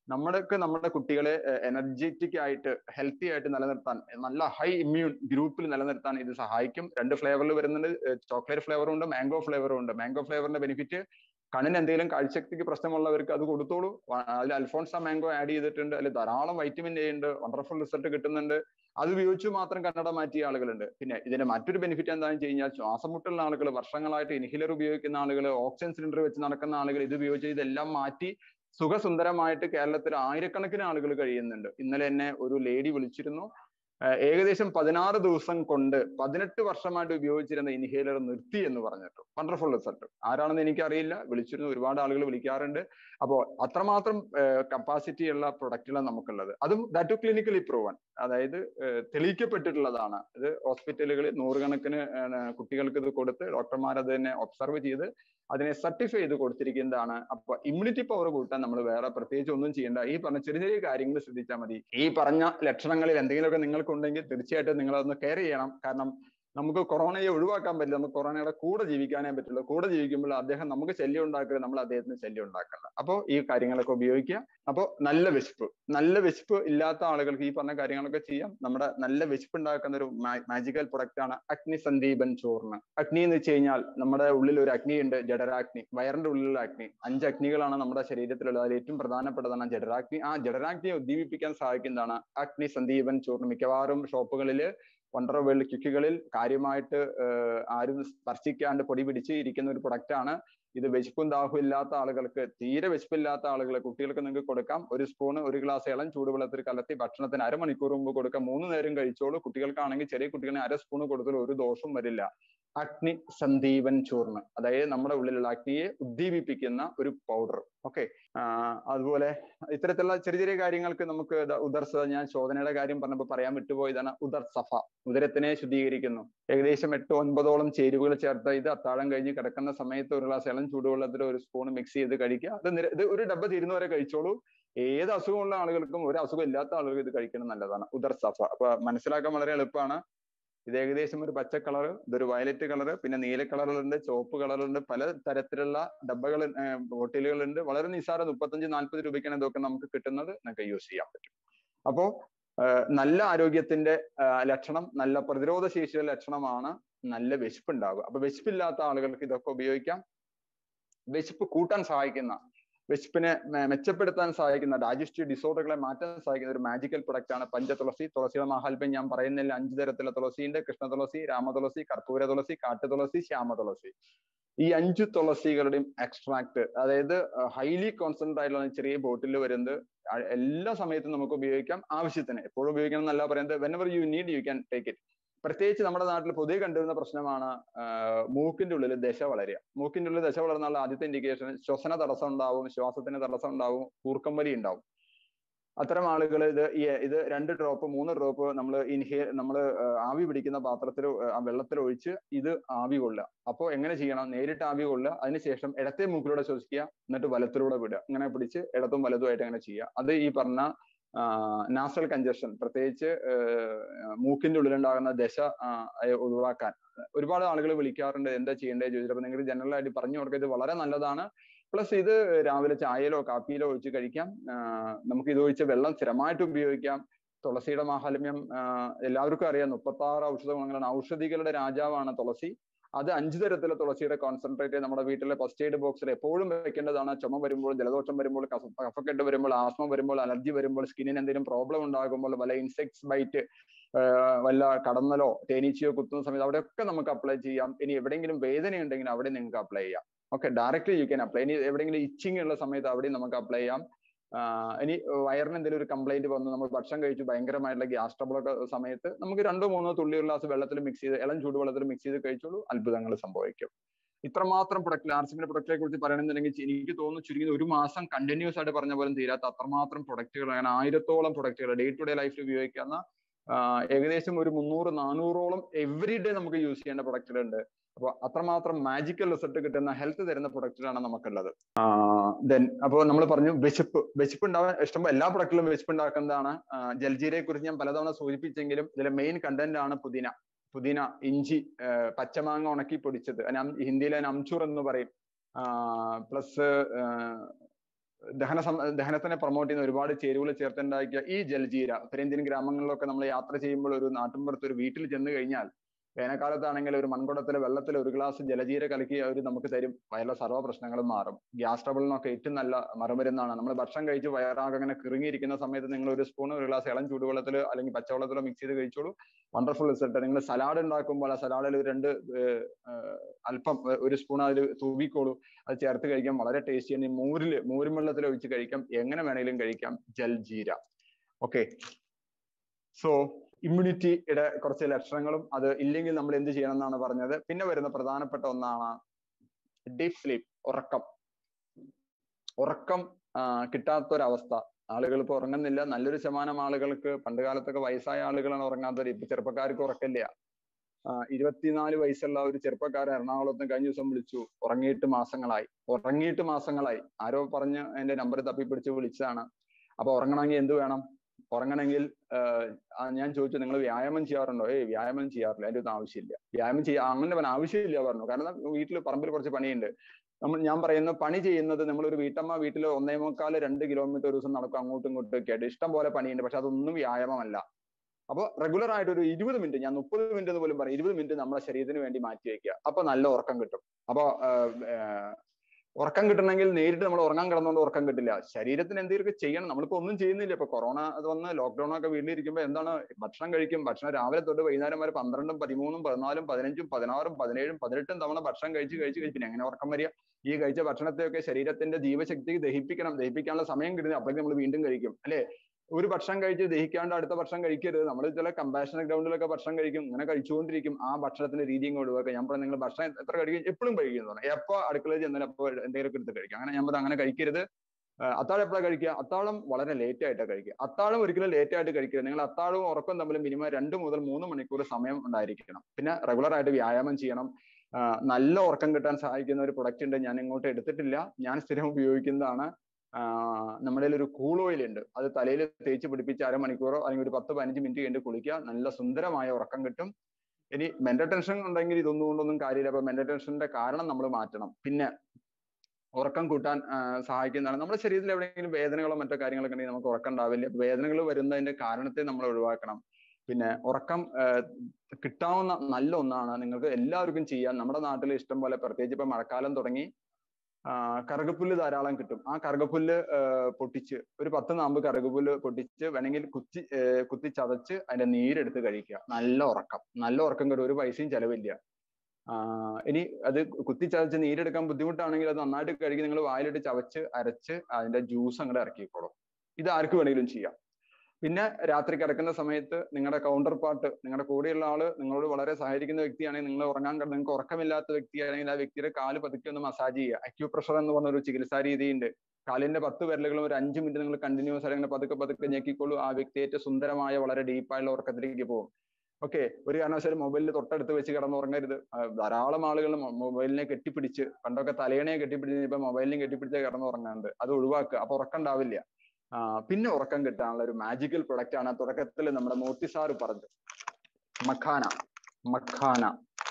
A: നമ്മൾക്ക് നമ്മുടെ കുട്ടികളെ എനർജറ്റിക് ആയിട്ട് ഹെൽത്തി ആയിട്ട് നിലനിർത്താൻ നല്ല ഹൈ ഇമ്മ്യൂൺ ഗ്രൂപ്പിൽ നിലനിർത്താൻ ഇത് സഹായിക്കും രണ്ട് ഫ്ലേവറിൽ വരുന്നുണ്ട് ചോക്ലേറ്റ് ഫ്ലേവറും ഉണ്ട് മാംഗോ ഫ്ലേവറും ഉണ്ട് മാംഗോ ഫ്ലേവറിന്റെ ബെനിഫിറ്റ് കണ്ണിന് എന്തെങ്കിലും കാഴ്ചശക്തിക്ക് പ്രശ്നമുള്ളവർക്ക് അത് കൊടുത്തോളൂ അതിൽ അൽഫോൺസ മാംഗോ ആഡ് ചെയ്തിട്ടുണ്ട് അതിൽ ധാരാളം വൈറ്റമിൻ എ ഉണ്ട് വണ്ടർഫുൾ റിസൾട്ട് കിട്ടുന്നുണ്ട് അത് ഉപയോഗിച്ച് മാത്രം കന്നഡ മാറ്റിയ ആളുകളുണ്ട് പിന്നെ ഇതിന്റെ മറ്റൊരു ബെനിഫിറ്റ് എന്താണെന്ന് വെച്ച് കഴിഞ്ഞാൽ ശ്വാസം മുട്ടുള്ള ആളുകൾ വർഷങ്ങളായിട്ട് ഇൻഹിലർ ഉപയോഗിക്കുന്ന ആളുകൾ ഓക്സിജൻ സിലിണ്ടർ വെച്ച് നടക്കുന്ന ആളുകൾ ഇത് ഉപയോഗിച്ച് ഇതെല്ലാം മാറ്റി സുഖസുന്ദരമായിട്ട് കേരളത്തിൽ ആയിരക്കണക്കിന് ആളുകൾ കഴിയുന്നുണ്ട് ഇന്നലെ എന്നെ ഒരു ലേഡി വിളിച്ചിരുന്നു ഏകദേശം പതിനാറ് ദിവസം കൊണ്ട് പതിനെട്ട് വർഷമായിട്ട് ഉപയോഗിച്ചിരുന്ന ഇൻഹേലർ നിർത്തി എന്ന് പറഞ്ഞിട്ട് വണ്ടർഫുൾ റിസൾട്ട് ആരാണെന്ന് എനിക്കറിയില്ല വിളിച്ചിരുന്നു ഒരുപാട് ആളുകൾ വിളിക്കാറുണ്ട് അപ്പോൾ അത്രമാത്രം കപ്പാസിറ്റി ഉള്ള പ്രൊഡക്റ്റുകളാണ് നമുക്കുള്ളത് അതും ദാറ്റ് ക്ലിനിക്കലി പ്രൂവൺ അതായത് തെളിയിക്കപ്പെട്ടിട്ടുള്ളതാണ് ഇത് ഹോസ്പിറ്റലുകളിൽ നൂറുകണക്കിന് കുട്ടികൾക്ക് ഇത് കൊടുത്ത് ഡോക്ടർമാർ അത് തന്നെ ഒബ്സർവ് ചെയ്ത് അതിനെ സർട്ടിഫൈ ചെയ്ത് കൊടുത്തിരിക്കുന്നതാണ് അപ്പൊ ഇമ്മ്യൂണിറ്റി പവർ കൂട്ടാൻ നമ്മൾ വേറെ പ്രത്യേകിച്ച് ഒന്നും ചെയ്യേണ്ട ഈ പറഞ്ഞ ചെറിയ ചെറിയ കാര്യങ്ങൾ ശ്രദ്ധിച്ചാൽ മതി ഈ പറഞ്ഞ ലക്ഷണങ്ങളിൽ എന്തെങ്കിലുമൊക്കെ നിങ്ങൾക്കുണ്ടെങ്കിൽ തീർച്ചയായിട്ടും നിങ്ങൾ അതൊന്ന് കെയർ ചെയ്യണം കാരണം നമുക്ക് കൊറോണയെ ഒഴിവാക്കാൻ പറ്റില്ല നമുക്ക് കൊറോണയുടെ കൂടെ ജീവിക്കാനേ പറ്റുള്ളൂ കൂടെ ജീവിക്കുമ്പോൾ അദ്ദേഹം നമുക്ക് ശല്യം ഉണ്ടാക്കരുത് നമ്മൾ അദ്ദേഹത്തിന് ശല്യം ഉണ്ടാക്കണ്ട അപ്പോൾ ഈ കാര്യങ്ങളൊക്കെ ഉപയോഗിക്കുക അപ്പോൾ നല്ല വിശപ്പ് നല്ല വിശപ്പ് ഇല്ലാത്ത ആളുകൾക്ക് ഈ പറഞ്ഞ കാര്യങ്ങളൊക്കെ ചെയ്യാം നമ്മുടെ നല്ല വിശപ്പ് ഉണ്ടാക്കുന്ന ഒരു മാജിക്കൽ പ്രൊഡക്റ്റ് ആണ് അഗ്നി സന്ദീപൻ ചോർന്ന് അഗ്നി എന്ന് വെച്ച് കഴിഞ്ഞാൽ നമ്മുടെ ഉള്ളിൽ ഒരു അഗ്നി ഉണ്ട് ജഡരാഗ്നി വയറിന്റെ ഉള്ളിലുള്ള അഗ്നി അഞ്ച് അഗ്നികളാണ് നമ്മുടെ ശരീരത്തിലുള്ളത് അതിൽ ഏറ്റവും പ്രധാനപ്പെട്ടതാണ് ജഡരാഗ്നി ആ ജഡരാഗ്നിയെ ഉദ്ദീപിപ്പിക്കാൻ സഹായിക്കുന്നതാണ് അഗ്നി സന്ദീപൻ ചോർന്ന് മിക്കവാറും ഷോപ്പുകളിൽ വണ്ടർ വേൾഡ് കിക്കുകളിൽ കാര്യമായിട്ട് ആരും സ്പർശിക്കാണ്ട് പൊടി പിടിച്ച് ഇരിക്കുന്ന ഒരു പ്രൊഡക്റ്റ് ആണ് ഇത് വിശപ്പും ദാഹവും ഇല്ലാത്ത ആളുകൾക്ക് തീരെ വിശപ്പില്ലാത്ത ആളുകൾ കുട്ടികൾക്ക് നിങ്ങൾക്ക് കൊടുക്കാം ഒരു സ്പൂണ് ഒരു ഗ്ലാസ് ഇളം ചൂടുവെള്ളത്തിൽ കലർത്തി ഭക്ഷണത്തിന് അരമണിക്കൂർ മുമ്പ് കൊടുക്കാം മൂന്ന് നേരം കഴിച്ചോളൂ കുട്ടികൾക്കാണെങ്കിൽ ചെറിയ കുട്ടികളെ അര സ്പൂണ് കൊടുത്താൽ ഒരു ദോഷവും വരില്ല അഗ്നി സന്ദീപൻ ചൂർണ് അതായത് നമ്മുടെ ഉള്ളിലുള്ള അഗ്നിയെ ഉദ്ദീപിപ്പിക്കുന്ന ഒരു പൗഡർ ഓക്കെ അതുപോലെ ഇത്തരത്തിലുള്ള ചെറിയ ചെറിയ കാര്യങ്ങൾക്ക് നമുക്ക് ഉദർസ ഞാൻ ശോധനയുടെ കാര്യം പറഞ്ഞപ്പോൾ പറയാൻ വിട്ടുപോയതാണ് ഉദർ സഫ ഉദരത്തിനെ ശുദ്ധീകരിക്കുന്നു ഏകദേശം എട്ട് ഒൻപതോളം ചേരുവകൾ ചേർത്ത് ഇത് അത്താഴം കഴിഞ്ഞ് കിടക്കുന്ന സമയത്ത് ഒരു ഗ്ലാസ് ഇളം ചൂടുവെള്ളത്തിൽ ഒരു സ്പൂൺ മിക്സ് ചെയ്ത് കഴിക്കുക അത് ഇത് ഒരു ഡബ്ബ തീരുന്നവരെ കഴിച്ചോളൂ ഏത് അസുഖമുള്ള ആളുകൾക്കും ഒരു അസുഖം ഇല്ലാത്ത ആളുകൾക്ക് ഇത് കഴിക്കുന്നത് നല്ലതാണ് ഉദർ സഫ അപ്പൊ മനസ്സിലാക്കാൻ വളരെ എളുപ്പമാണ് ഇത് ഏകദേശം ഒരു പച്ച കളർ ഇതൊരു വയലറ്റ് കളർ പിന്നെ നീല കളറിലുണ്ട് ചുവപ്പ് കളറിലുണ്ട് പല തരത്തിലുള്ള ഡബ്ബകൾ ബോട്ടിലുകളുണ്ട് വളരെ നിസ്സാര മുപ്പത്തഞ്ച് നാൽപ്പത് രൂപയ്ക്കാണ് ഇതൊക്കെ നമുക്ക് കിട്ടുന്നത് നമുക്ക് യൂസ് ചെയ്യാൻ പറ്റും അപ്പോ നല്ല ആരോഗ്യത്തിന്റെ ലക്ഷണം നല്ല പ്രതിരോധ ശേഷിയുടെ ലക്ഷണമാണ് നല്ല വിശപ്പ് ഉണ്ടാവുക അപ്പൊ വിശപ്പില്ലാത്ത ആളുകൾക്ക് ഇതൊക്കെ ഉപയോഗിക്കാം വിശപ്പ് കൂട്ടാൻ സഹായിക്കുന്ന വിശപ്പിനെ മെച്ചപ്പെടുത്താൻ സഹായിക്കുന്ന ഡൈജസ്റ്റീവ് ഡിസോർഡറുകളെ മാറ്റാൻ സഹായിക്കുന്ന ഒരു മാജിക്കൽ പ്രൊഡക്റ്റ് ആണ് പഞ്ചതുളസി തുളസിയുടെ മഹാത്മ്യം ഞാൻ പറയുന്നില്ല അഞ്ച് തരത്തിലുള്ള തുളസിയുണ്ട് കൃഷ്ണ തുളസി രാമതുളസി കർപ്പൂര തുളസി കാട്ടുതുളസി ശ്യാമ തുളസി ഈ അഞ്ച് തുളസികളുടെയും എക്സ്ട്രാക്ട് അതായത് ഹൈലി കോൺസെൻട്രേറ്റ് ആയിട്ടുള്ള ചെറിയ ബോട്ടിൽ വരുന്നത് എല്ലാ സമയത്തും നമുക്ക് ഉപയോഗിക്കാം ആവശ്യത്തിന് എപ്പോഴും ഉപയോഗിക്കണം എന്നല്ല പറയുന്നത് whenever you need you can take it പ്രത്യേകിച്ച് നമ്മുടെ നാട്ടിൽ പൊതുവെ കണ്ടുവരുന്ന പ്രശ്നമാണ് മൂക്കിന്റെ ഉള്ളിൽ ദശ വളരുക മൂക്കിന്റെ ഉള്ളിൽ ദശ വളർന്നുള്ള ആദ്യത്തെ ഇൻഡിക്കേഷൻ ശ്വസന തടസ്സം ഉണ്ടാവും ശ്വാസത്തിന് തടസ്സം ഉണ്ടാവും കൂർക്കം വലി ഉണ്ടാവും അത്തരം ആളുകൾ ഇത് ഇത് രണ്ട് ഡ്രോപ്പ് മൂന്ന് ഡ്രോപ്പ് നമ്മൾ ഇൻഹേ നമ്മൾ ആവി പിടിക്കുന്ന പാത്രത്തിൽ വെള്ളത്തിൽ ഒഴിച്ച് ഇത് ആവി കൊള്ളുക അപ്പോൾ എങ്ങനെ ചെയ്യണം നേരിട്ട് ആവി കൊള്ളുക അതിനുശേഷം ഇടത്തെ മൂക്കിലൂടെ ശ്വസിക്കുക എന്നിട്ട് വലത്തിലൂടെ വിടുക ഇങ്ങനെ പിടിച്ച് ഇടത്തും വലതുമായിട്ട് അങ്ങനെ ചെയ്യുക അത് ഈ പറഞ്ഞ നാസൽ കഞ്ചഷൻ പ്രത്യേകിച്ച് മൂക്കിന്റെ ഉള്ളിലുണ്ടാകുന്ന ദശ ഒഴിവാക്കാൻ ഒരുപാട് ആളുകൾ വിളിക്കാറുണ്ട് എന്താ ചെയ്യേണ്ടത് ചോദിച്ചിട്ട് അപ്പൊ നിങ്ങൾ ജനറൽ ആയിട്ട് പറഞ്ഞു കൊടുക്കുക ഇത് വളരെ നല്ലതാണ് പ്ലസ് ഇത് രാവിലെ ചായയിലോ കാപ്പിയിലോ ഒഴിച്ച് കഴിക്കാം നമുക്ക് ഇത് ഒഴിച്ച് വെള്ളം സ്ഥിരമായിട്ട് ഉപയോഗിക്കാം തുളസിയുടെ മാഹാത്മ്യം എല്ലാവർക്കും അറിയാം മുപ്പത്തി ആറ് ഔഷധ ഗുണങ്ങളാണ് ഔഷധികളുടെ രാജാവാണ് തുളസി അത് അഞ്ചു തരത്തിലുള്ള തുളസിയുടെ കോൺസെൻട്രേറ്റ് നമ്മുടെ വീട്ടിലെ ഫസ്റ്റ് എയ്ഡ് ബോക്സിൽ എപ്പോഴും വെക്കേണ്ടതാണ് ചുമ വരുമ്പോൾ ജലദോഷം വരുമ്പോൾ കഫക്കെട്ട് വരുമ്പോൾ ആസ്മ വരുമ്പോൾ അലർജി വരുമ്പോൾ സ്കിന്നിന് എന്തെങ്കിലും പ്രോബ്ലം ഉണ്ടാകുമ്പോൾ വല്ല ഇൻസെക്ട്സ് ബൈറ്റ് വല്ല കടന്നലോ തേനീച്ചയോ കുത്തുന്ന സമയത്ത് അവിടെയൊക്കെ നമുക്ക് അപ്ലൈ ചെയ്യാം ഇനി എവിടെയെങ്കിലും വേദന ഉണ്ടെങ്കിൽ അവിടെ നിങ്ങൾക്ക് അപ്ലൈ ചെയ്യാം okay directly you can apply ഇനി എവിടെയെങ്കിലും ഇച്ചിങ് ഉള്ള സമയത്ത് അവിടെ നമുക്ക് അപ്ലൈ ചെയ്യാം ഇനി വയറിന് എന്തെങ്കിലും ഒരു കംപ്ലൈന്റ് വന്നു നമ്മൾ ഭക്ഷണം കഴിച്ചു ഭയങ്കരമായിട്ടുള്ള ഗ്യാസ് ട്രബിൾ ഒക്കെ സമയത്ത് നമുക്ക് രണ്ടോ മൂന്നോ തുള്ളി ഒരു ഗ്ലാസ് വെള്ളത്തിൽ മിക്സ് ചെയ്ത് ഇളം ചൂടുവെള്ളത്തിൽ മിക്സ് ചെയ്ത് കഴിച്ചോളൂ അത്ഭുതങ്ങൾ സംഭവിക്കും ഇത്രമാത്രം പ്രൊഡക്റ്റ് ആർസിമിന്റെ പ്രൊഡക്റ്റിനെ കുറിച്ച് പറയണമെന്നുണ്ടെങ്കിൽ എനിക്ക് തോന്നുന്നു ചുരുങ്ങി ഒരു മാസം കണ്ടിന്യൂസ് ആയിട്ട് പറഞ്ഞ പോലും തീരാത്ത അത്രമാത്രം പ്രൊഡക്റ്റുകൾ അങ്ങനെ ആയിരത്തോളം പ്രൊഡക്റ്റുകൾ ഡേ ടു ഡേ ലൈഫിൽ ഉപയോഗിക്കുന്ന ഏകദേശം ഒരു മുന്നൂറ് നാനൂറോളം എവറി ഡേ നമുക്ക് യൂസ് ചെയ്യേണ്ട പ്രൊഡക്റ്റുകളുണ്ട് അപ്പോൾ അത്രമാത്രം മാജിക്കൽ റിസൾട്ട് കിട്ടുന്ന ഹെൽത്ത് തരുന്ന പ്രൊഡക്റ്റുകളാണ് നമുക്കുള്ളത് ദെൻ അപ്പോൾ നമ്മൾ പറഞ്ഞു വിശപ്പ് വിശപ്പ് ഉണ്ടാവാൻ ഇഷ്ടം എല്ലാ പ്രൊഡക്റ്റിലും വിശപ്പ് ഉണ്ടാക്കുന്നതാണ് ജൽജീരയെ കുറിച്ച് ഞാൻ പലതവണ സൂചിപ്പിച്ചെങ്കിലും ഇതിലെ മെയിൻ കണ്ടന്റ് ആണ് പുതിന പുതിന ഇഞ്ചി പച്ചമാങ്ങ ഉണക്കി പൊടിച്ചത് ഹിന്ദിയിലെ അംചൂർ എന്ന് പറയും പ്ലസ് ദഹന സം ദഹനത്തിനെ പ്രൊമോട്ട് ചെയ്യുന്ന ഒരുപാട് ചേരുവകൾ ചേർത്തുണ്ടാക്കിയ ഈ ജൽജീര ഉത്തരേന്ത്യൻ ഗ്രാമങ്ങളിലൊക്കെ നമ്മൾ യാത്ര ചെയ്യുമ്പോൾ ഒരു നാട്ടിൻപുറത്ത് ഒരു വീട്ടിൽ ചെന്ന് കഴിഞ്ഞാൽ വേനൽക്കാലത്താണെങ്കിൽ ഒരു മൺകുടത്തിലെ വെള്ളത്തിൽ ഒരു ഗ്ലാസ് ജലജീര കലക്കി അവർ നമുക്ക് തരും വയറിലെ സർവ്വ പ്രശ്നങ്ങളും മാറും ഗ്യാസ് ട്രബിളിനൊക്കെ ഏറ്റവും നല്ല മറുമരുന്നാണ് നമ്മൾ ഭക്ഷണം കഴിച്ച് വയറാകെ അങ്ങനെ കിറുങ്ങിയിരിക്കുന്ന സമയത്ത് നിങ്ങൾ ഒരു സ്പൂൺ ഒരു ഗ്ലാസ് ഇളം ചൂടുവെള്ളത്തിൽ അല്ലെങ്കിൽ പച്ചവെള്ളത്തിലോ മിക്സ് ചെയ്ത് കഴിച്ചോളൂ വണ്ടർഫുൾ റിസൾട്ട് നിങ്ങൾ സലാഡ് ഉണ്ടാക്കുമ്പോൾ ആ സലാഡിൽ രണ്ട് അല്പം ഒരു സ്പൂൺ അതിൽ തൂവിക്കോളൂ അത് ചേർത്ത് കഴിക്കാൻ വളരെ ടേസ്റ്റിയാണ് മോരിൽ മോരും വെള്ളത്തിൽ ഒഴിച്ച് കഴിക്കാം എങ്ങനെ വേണമെങ്കിലും കഴിക്കാം ജൽജീര ഓക്കെ സോ ഇമ്മ്യൂണിറ്റിയുടെ കുറച്ച് ലക്ഷണങ്ങളും അത് ഇല്ലെങ്കിൽ നമ്മൾ എന്ത് ചെയ്യണം എന്നാണ് പറഞ്ഞത് പിന്നെ വരുന്ന പ്രധാനപ്പെട്ട ഒന്നാണ് ഡീപ് സ്ലീപ്പ് ഉറക്കം ഉറക്കം കിട്ടാത്തൊരവസ്ഥ ആളുകൾ ഇപ്പൊ ഉറങ്ങുന്നില്ല നല്ലൊരു ശതമാനം ആളുകൾക്ക് പണ്ട് കാലത്തൊക്കെ വയസ്സായ ആളുകളാണ് ഉറങ്ങാത്തവർ ഇപ്പൊ ചെറുപ്പക്കാർക്ക് ഉറക്കില്ല ഇരുപത്തിനാല് വയസ്സുള്ള ഒരു ചെറുപ്പക്കാരൻ എറണാകുളത്ത് കഴിഞ്ഞ ദിവസം വിളിച്ചു ഉറങ്ങിയിട്ട് മാസങ്ങളായി ഉറങ്ങിയിട്ട് മാസങ്ങളായി ആരോ പറഞ്ഞ് എന്റെ നമ്പർ തപ്പിപ്പിടിച്ച് വിളിച്ചതാണ് അപ്പൊ ഉറങ്ങണമെങ്കിൽ എന്ത് വേണം ഉറങ്ങണമെങ്കിൽ ഞാൻ ചോദിച്ചു നിങ്ങൾ വ്യായാമം ചെയ്യാറുണ്ടോ ഏയ് വ്യായാമം ചെയ്യാറില്ല അതിന്റെ ഒന്നും ആവശ്യമില്ല വ്യായാമം ചെയ്യാൻ അങ്ങനെ പറഞ്ഞ ആവശ്യമില്ല പറഞ്ഞു കാരണം വീട്ടിൽ പറമ്പിൽ കുറച്ച് പണിയുണ്ട് നമ്മൾ ഞാൻ പറയുന്ന പണി ചെയ്യുന്നത് നമ്മൾ ഒരു വീട്ടമ്മ വീട്ടിൽ ഒന്നേ മുക്കാല് രണ്ട് കിലോമീറ്റർ ഒരു ദിവസം നടക്കും അങ്ങോട്ടും ഇങ്ങോട്ടും ഒക്കെ ആയിട്ട് ഇഷ്ടം പോലെ പണിയുണ്ട് പക്ഷെ അതൊന്നും വ്യായാമമല്ല അപ്പോൾ റെഗുലർ ആയിട്ട് ഒരു ഇരുപത് മിനിറ്റ് ഞാൻ മുപ്പത് മിനിറ്റ് എന്ന് പോലും പറയും ഇരുപത് മിനിറ്റ് നമ്മുടെ ശരീരത്തിന് വേണ്ടി മാറ്റി വെക്കുക അപ്പൊ നല്ല ഉറക്കം കിട്ടും അപ്പൊ ഉറക്കം കിട്ടണമെങ്കിൽ നേരിട്ട് നമ്മൾ ഉറങ്ങാൻ കിടന്നുകൊണ്ട് ഉറക്കം കിട്ടില്ല ശരീരത്തിന് എന്തെങ്കിലുമൊക്കെ ചെയ്യണം നമ്മളിപ്പോ ഒന്നും ചെയ്യുന്നില്ല ഇപ്പൊ കൊറോണ അത് വന്ന് ലോക്ക്ഡൌൺ ഒക്കെ വീട്ടിലിരിക്കുമ്പോൾ എന്താണ് ഭക്ഷണം കഴിക്കും ഭക്ഷണം രാവിലെ തൊട്ട് വൈകുന്നേരം വരെ പന്ത്രണ്ടും പതിമൂന്നും പതിനാലും പതിനഞ്ചും പതിനാറും പതിനേഴും പതിനെട്ടും തവണ ഭക്ഷണം കഴിച്ച് കഴിച്ച് കഴിച്ച് പിന്നെ എങ്ങനെ ഉറക്കം വരിക ഈ കഴിച്ച ഭക്ഷണത്തെയൊക്കെ ശരീരത്തിന്റെ ജീവശക്തി ദഹിപ്പിക്കണം ദഹിപ്പിക്കാനുള്ള സമയം കിട്ടുന്നത് അപ്പോഴേക്കും നമ്മൾ വീണ്ടും കഴിക്കും അല്ലെ ഒരു ഭക്ഷണം കഴിച്ച് ദഹിക്കാണ്ട് അടുത്ത ഭക്ഷണം കഴിക്കരുത് നമ്മൾ ചില കമ്പാഷൻ ഗ്രൗണ്ടിലൊക്കെ ഭക്ഷണം കഴിക്കും ഇങ്ങനെ കഴിച്ചുകൊണ്ടിരിക്കും ആ ഭക്ഷണത്തിന്റെ രീതി ഇങ്ങ് ഒഴിവാക്കുക ഞാൻ പറഞ്ഞു നിങ്ങൾ ഭക്ഷണം എത്ര കഴിക്കും എപ്പോഴും കഴിക്കുന്നു എപ്പോ അടുക്കളയിൽ ചെന്നാലും അപ്പോൾ എന്തെങ്കിലുമൊക്കെ എടുത്ത് കഴിക്കും അങ്ങനെ ഞാൻ പറഞ്ഞു അങ്ങനെ കഴിക്കരുത് അത്താഴം എപ്പോഴാണ് കഴിക്കുക അത്താഴം വളരെ ലേറ്റ് ആയിട്ടാണ് കഴിക്കുക അത്താഴം ഒരിക്കലും ലേറ്റ് ആയിട്ട് കഴിക്കരുത് നിങ്ങൾ അത്താഴവും ഉറക്കം തമ്മിൽ മിനിമം രണ്ട് മുതൽ മൂന്ന് മണിക്കൂർ സമയം ഉണ്ടായിരിക്കണം പിന്നെ റെഗുലർ ആയിട്ട് വ്യായാമം ചെയ്യണം നല്ല ഉറക്കം കിട്ടാൻ സഹായിക്കുന്ന ഒരു പ്രൊഡക്റ്റ് ഉണ്ട് ഞാൻ ഇങ്ങോട്ട് എടുത്തിട്ടില്ല ഞാൻ സ്ഥിരം ഉപയോഗിക്കുന്നതാണ് നമ്മുടെ ഒരു കൂൾ ഓയിൽ ഉണ്ട് അത് തലയിൽ തേച്ച് പിടിപ്പിച്ച് അരമണിക്കൂറോ അല്ലെങ്കിൽ ഒരു പത്ത് പതിനഞ്ച് മിനിറ്റ് കഴിഞ്ഞ് കുളിക്കുക നല്ല സുന്ദരമായ ഉറക്കം കിട്ടും ഇനി മെന്റൽ ടെൻഷൻ ഉണ്ടെങ്കിൽ ഇതൊന്നും കൊണ്ടൊന്നും കാര്യമില്ല അപ്പൊ മെന്റൽ ടെൻഷന്റെ കാരണം നമ്മൾ മാറ്റണം പിന്നെ ഉറക്കം കൂട്ടാൻ സഹായിക്കുന്നതാണ് നമ്മുടെ ശരീരത്തിൽ എവിടെയെങ്കിലും വേദനകളോ മറ്റോ കാര്യങ്ങളൊക്കെ ഉണ്ടെങ്കിൽ നമുക്ക് ഉറക്കം ഉണ്ടാവില്ല വേദനകൾ വരുന്നതിന്റെ കാരണത്തെ നമ്മൾ ഒഴിവാക്കണം പിന്നെ ഉറക്കം കിട്ടാവുന്ന നല്ല ഒന്നാണ് നിങ്ങൾക്ക് എല്ലാവർക്കും ചെയ്യാം നമ്മുടെ നാട്ടിൽ ഇഷ്ടം പോലെ പ്രത്യേകിച്ച് ഇപ്പൊ മഴക്കാലം തുടങ്ങി കറുകപ്പുല്ല് ധാരാളം കിട്ടും ആ കറുകപ്പുല്ല് പൊട്ടിച്ച് ഒരു പത്ത് നാമ്പ് കറുകപ്പുല്ല് പൊട്ടിച്ച് വേണമെങ്കിൽ കുത്തി കുത്തി ചതച്ച് അതിന്റെ നീരെടുത്ത് കഴിക്കുക നല്ല ഉറക്കം നല്ല ഉറക്കം കിട്ടും ഒരു പൈസയും ചെലവില്ല ഇനി അത് കുത്തി ചതച്ച് നീരെടുക്കാൻ ബുദ്ധിമുട്ടാണെങ്കിൽ അത് നന്നായിട്ട് കഴുകി നിങ്ങൾ വായിലിട്ട് ചവച്ച് അരച്ച് അതിന്റെ ജ്യൂസ് അങ്ങോട്ട് ഇറക്കിക്കോളും ഇത് ആർക്ക് വേണമെങ്കിലും ചെയ്യാം പിന്നെ രാത്രി കിടക്കുന്ന സമയത്ത് നിങ്ങളുടെ കൗണ്ടർ പാർട്ട് നിങ്ങളുടെ കൂടെയുള്ള ആള് നിങ്ങളോട് വളരെ സഹകരിക്കുന്ന വ്യക്തിയാണെങ്കിൽ നിങ്ങൾ ഉറങ്ങാൻ നിങ്ങൾക്ക് ഉറക്കമില്ലാത്ത വ്യക്തിയാണെങ്കിൽ ആ വ്യക്തിയുടെ കാല് പതുക്കെ ഒന്ന് മസാജ് ചെയ്യുക അക്യൂപ്രഷർ എന്ന് പറഞ്ഞ ഒരു ചികിത്സാ രീതിയുണ്ട് കാലിന്റെ പത്ത് വിരലുകളും ഒരു അഞ്ച് മിനിറ്റ് നിങ്ങൾ കണ്ടിന്യൂസ് ആയിട്ട് ഇങ്ങനെ പതുക്കെ പതുക്കെ ഞെക്കിക്കോളൂ ആ വ്യക്തി ഏറ്റവും സുന്ദരമായ വളരെ ഡീപ്പായുള്ള ഉറക്കത്തിലേക്ക് പോകും ഓക്കെ ഒരു കാരണവശാലും മൊബൈലിൽ തൊട്ടടുത്ത് വെച്ച് കിടന്നുറങ്ങരുത് ധാരാളം ആളുകൾ മൊബൈലിനെ കെട്ടിപ്പിടിച്ച് പണ്ടൊക്കെ തലയണയെ കെട്ടിപ്പിടിച്ച് ഇപ്പൊ മൊബൈലിനെ കെട്ടിപ്പിടിച്ച് കിടന്നുറങ്ങാറുണ്ട് അത് ഒഴിവാക്കുക അപ്പൊ ഉറക്കം ഉണ്ടാവില്ല പിന്നെ ഉറക്കം കിട്ടാനുള്ള ഒരു മാജിക്കൽ പ്രൊഡക്റ്റ് ആണ് തുടക്കത്തിൽ നമ്മുടെ മോത്തി സാറ് പറഞ്ഞത് മഖാന മഖാന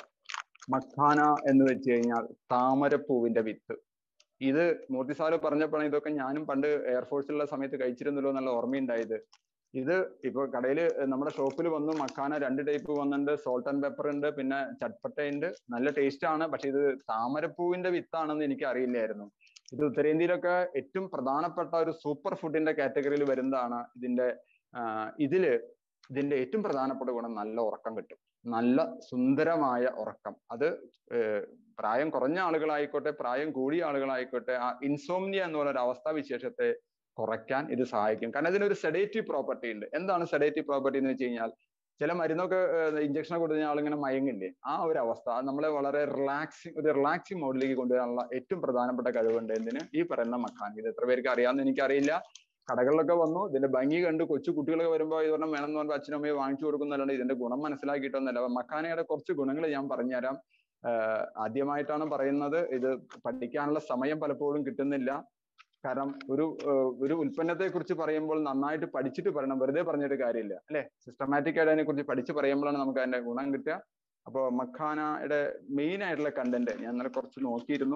A: മഖാന എന്ന് വെച്ച് കഴിഞ്ഞാൽ താമരപ്പൂവിന്റെ വിത്ത് ഇത് മൂർത്തി സാറ് പറഞ്ഞപ്പോഴാണ് ഇതൊക്കെ ഞാനും പണ്ട് എയർഫോഴ്സിലുള്ള സമയത്ത് കഴിച്ചിരുന്നല്ലോ എന്നുള്ള ഓർമ്മയുണ്ടായത് ഇത് ഇപ്പൊ കടയിൽ നമ്മുടെ ഷോപ്പിൽ വന്നു മഖാന രണ്ട് ടൈപ്പ് വന്നിട്ടുണ്ട് സോൾട്ട് ആൻഡ് പെപ്പർ ഉണ്ട് പിന്നെ ചട്പട്ടയുണ്ട് നല്ല ടേസ്റ്റ് ആണ് പക്ഷെ ഇത് താമരപ്പൂവിന്റെ വിത്താണെന്ന് എനിക്ക് അറിയില്ലായിരുന്നു ഇത് ഉത്തരേന്ത്യയിലൊക്കെ ഏറ്റവും പ്രധാനപ്പെട്ട ഒരു സൂപ്പർ ഫുഡിന്റെ കാറ്റഗറിയിൽ വരുന്നതാണ് ഇതിന്റെ ഇതില് ഇതിന്റെ ഏറ്റവും പ്രധാനപ്പെട്ട ഗുണം നല്ല ഉറക്കം കിട്ടും നല്ല സുന്ദരമായ ഉറക്കം അത് പ്രായം കുറഞ്ഞ ആളുകളായിക്കോട്ടെ പ്രായം കൂടിയ ആളുകളായിക്കോട്ടെ ആ ഇൻസോംനിയ എന്ന് പറയുന്ന ഒരു അവസ്ഥാവിശേഷത്തെ കുറയ്ക്കാൻ ഇത് സഹായിക്കും കാരണം ഇതിനൊരു സെഡേറ്റീവ് പ്രോപ്പർട്ടി ഉണ്ട് എന്താണ് സെഡേറ്റീവ് പ്രോപ്പർട്ടി എന്ന് വെച്ച് കഴിഞ്ഞാൽ ചില മരുന്നൊക്കെ ഇഞ്ചക്ഷൻ കൊടുത്തു കഴിഞ്ഞാൽ ആളിങ്ങനെ മയങ്ങില്ലേ ആ ഒരു അവസ്ഥ നമ്മളെ വളരെ റിലാക്സിങ് ഒരു റിലാക്സിങ് മോഡിലേക്ക് കൊണ്ടുവരാനുള്ള ഏറ്റവും പ്രധാനപ്പെട്ട കഴിവുണ്ട് എന്തിന് ഈ പറയുന്ന മഖാൻ ഇത് എത്ര പേർക്ക് അറിയാമെന്ന് എനിക്കറിയില്ല കടകളിലൊക്കെ വന്നു ഇതിന്റെ ഭംഗി കണ്ട് കൊച്ചു കുട്ടികളൊക്കെ വരുമ്പോൾ ഇത് പറഞ്ഞാൽ വേണമെന്ന് പറഞ്ഞാൽ അച്ഛനും അമ്മയും വാങ്ങിച്ചു കൊടുക്കുന്നതല്ലാണ്ട് ഇതിന്റെ ഗുണം മനസ്സിലാക്കിയിട്ടൊന്നുമല്ല അപ്പൊ മഖാനയുടെ കുറച്ച് ഗുണങ്ങൾ ഞാൻ പറഞ്ഞുതരാം ആദ്യമായിട്ടാണ് പറയുന്നത് ഇത് പഠിക്കാനുള്ള സമയം പലപ്പോഴും കിട്ടുന്നില്ല കാരണം ഒരു ഒരു ഉൽപ്പന്നത്തെ കുറിച്ച് പറയുമ്പോൾ നന്നായിട്ട് പഠിച്ചിട്ട് പറയണം വെറുതെ പറഞ്ഞിട്ട് കാര്യമില്ല അല്ലെ സിസ്റ്റമാറ്റിക് ആയിട്ട് അതിനെ കുറിച്ച് പഠിച്ച് പറയുമ്പോഴാണ് നമുക്ക് അതിന്റെ ഗുണം കിട്ടുക അപ്പോൾ മഖാനയുടെ മെയിൻ ആയിട്ടുള്ള കണ്ടന്റ് ഞാൻ ഇന്നലെ കുറച്ച് നോക്കിയിരുന്നു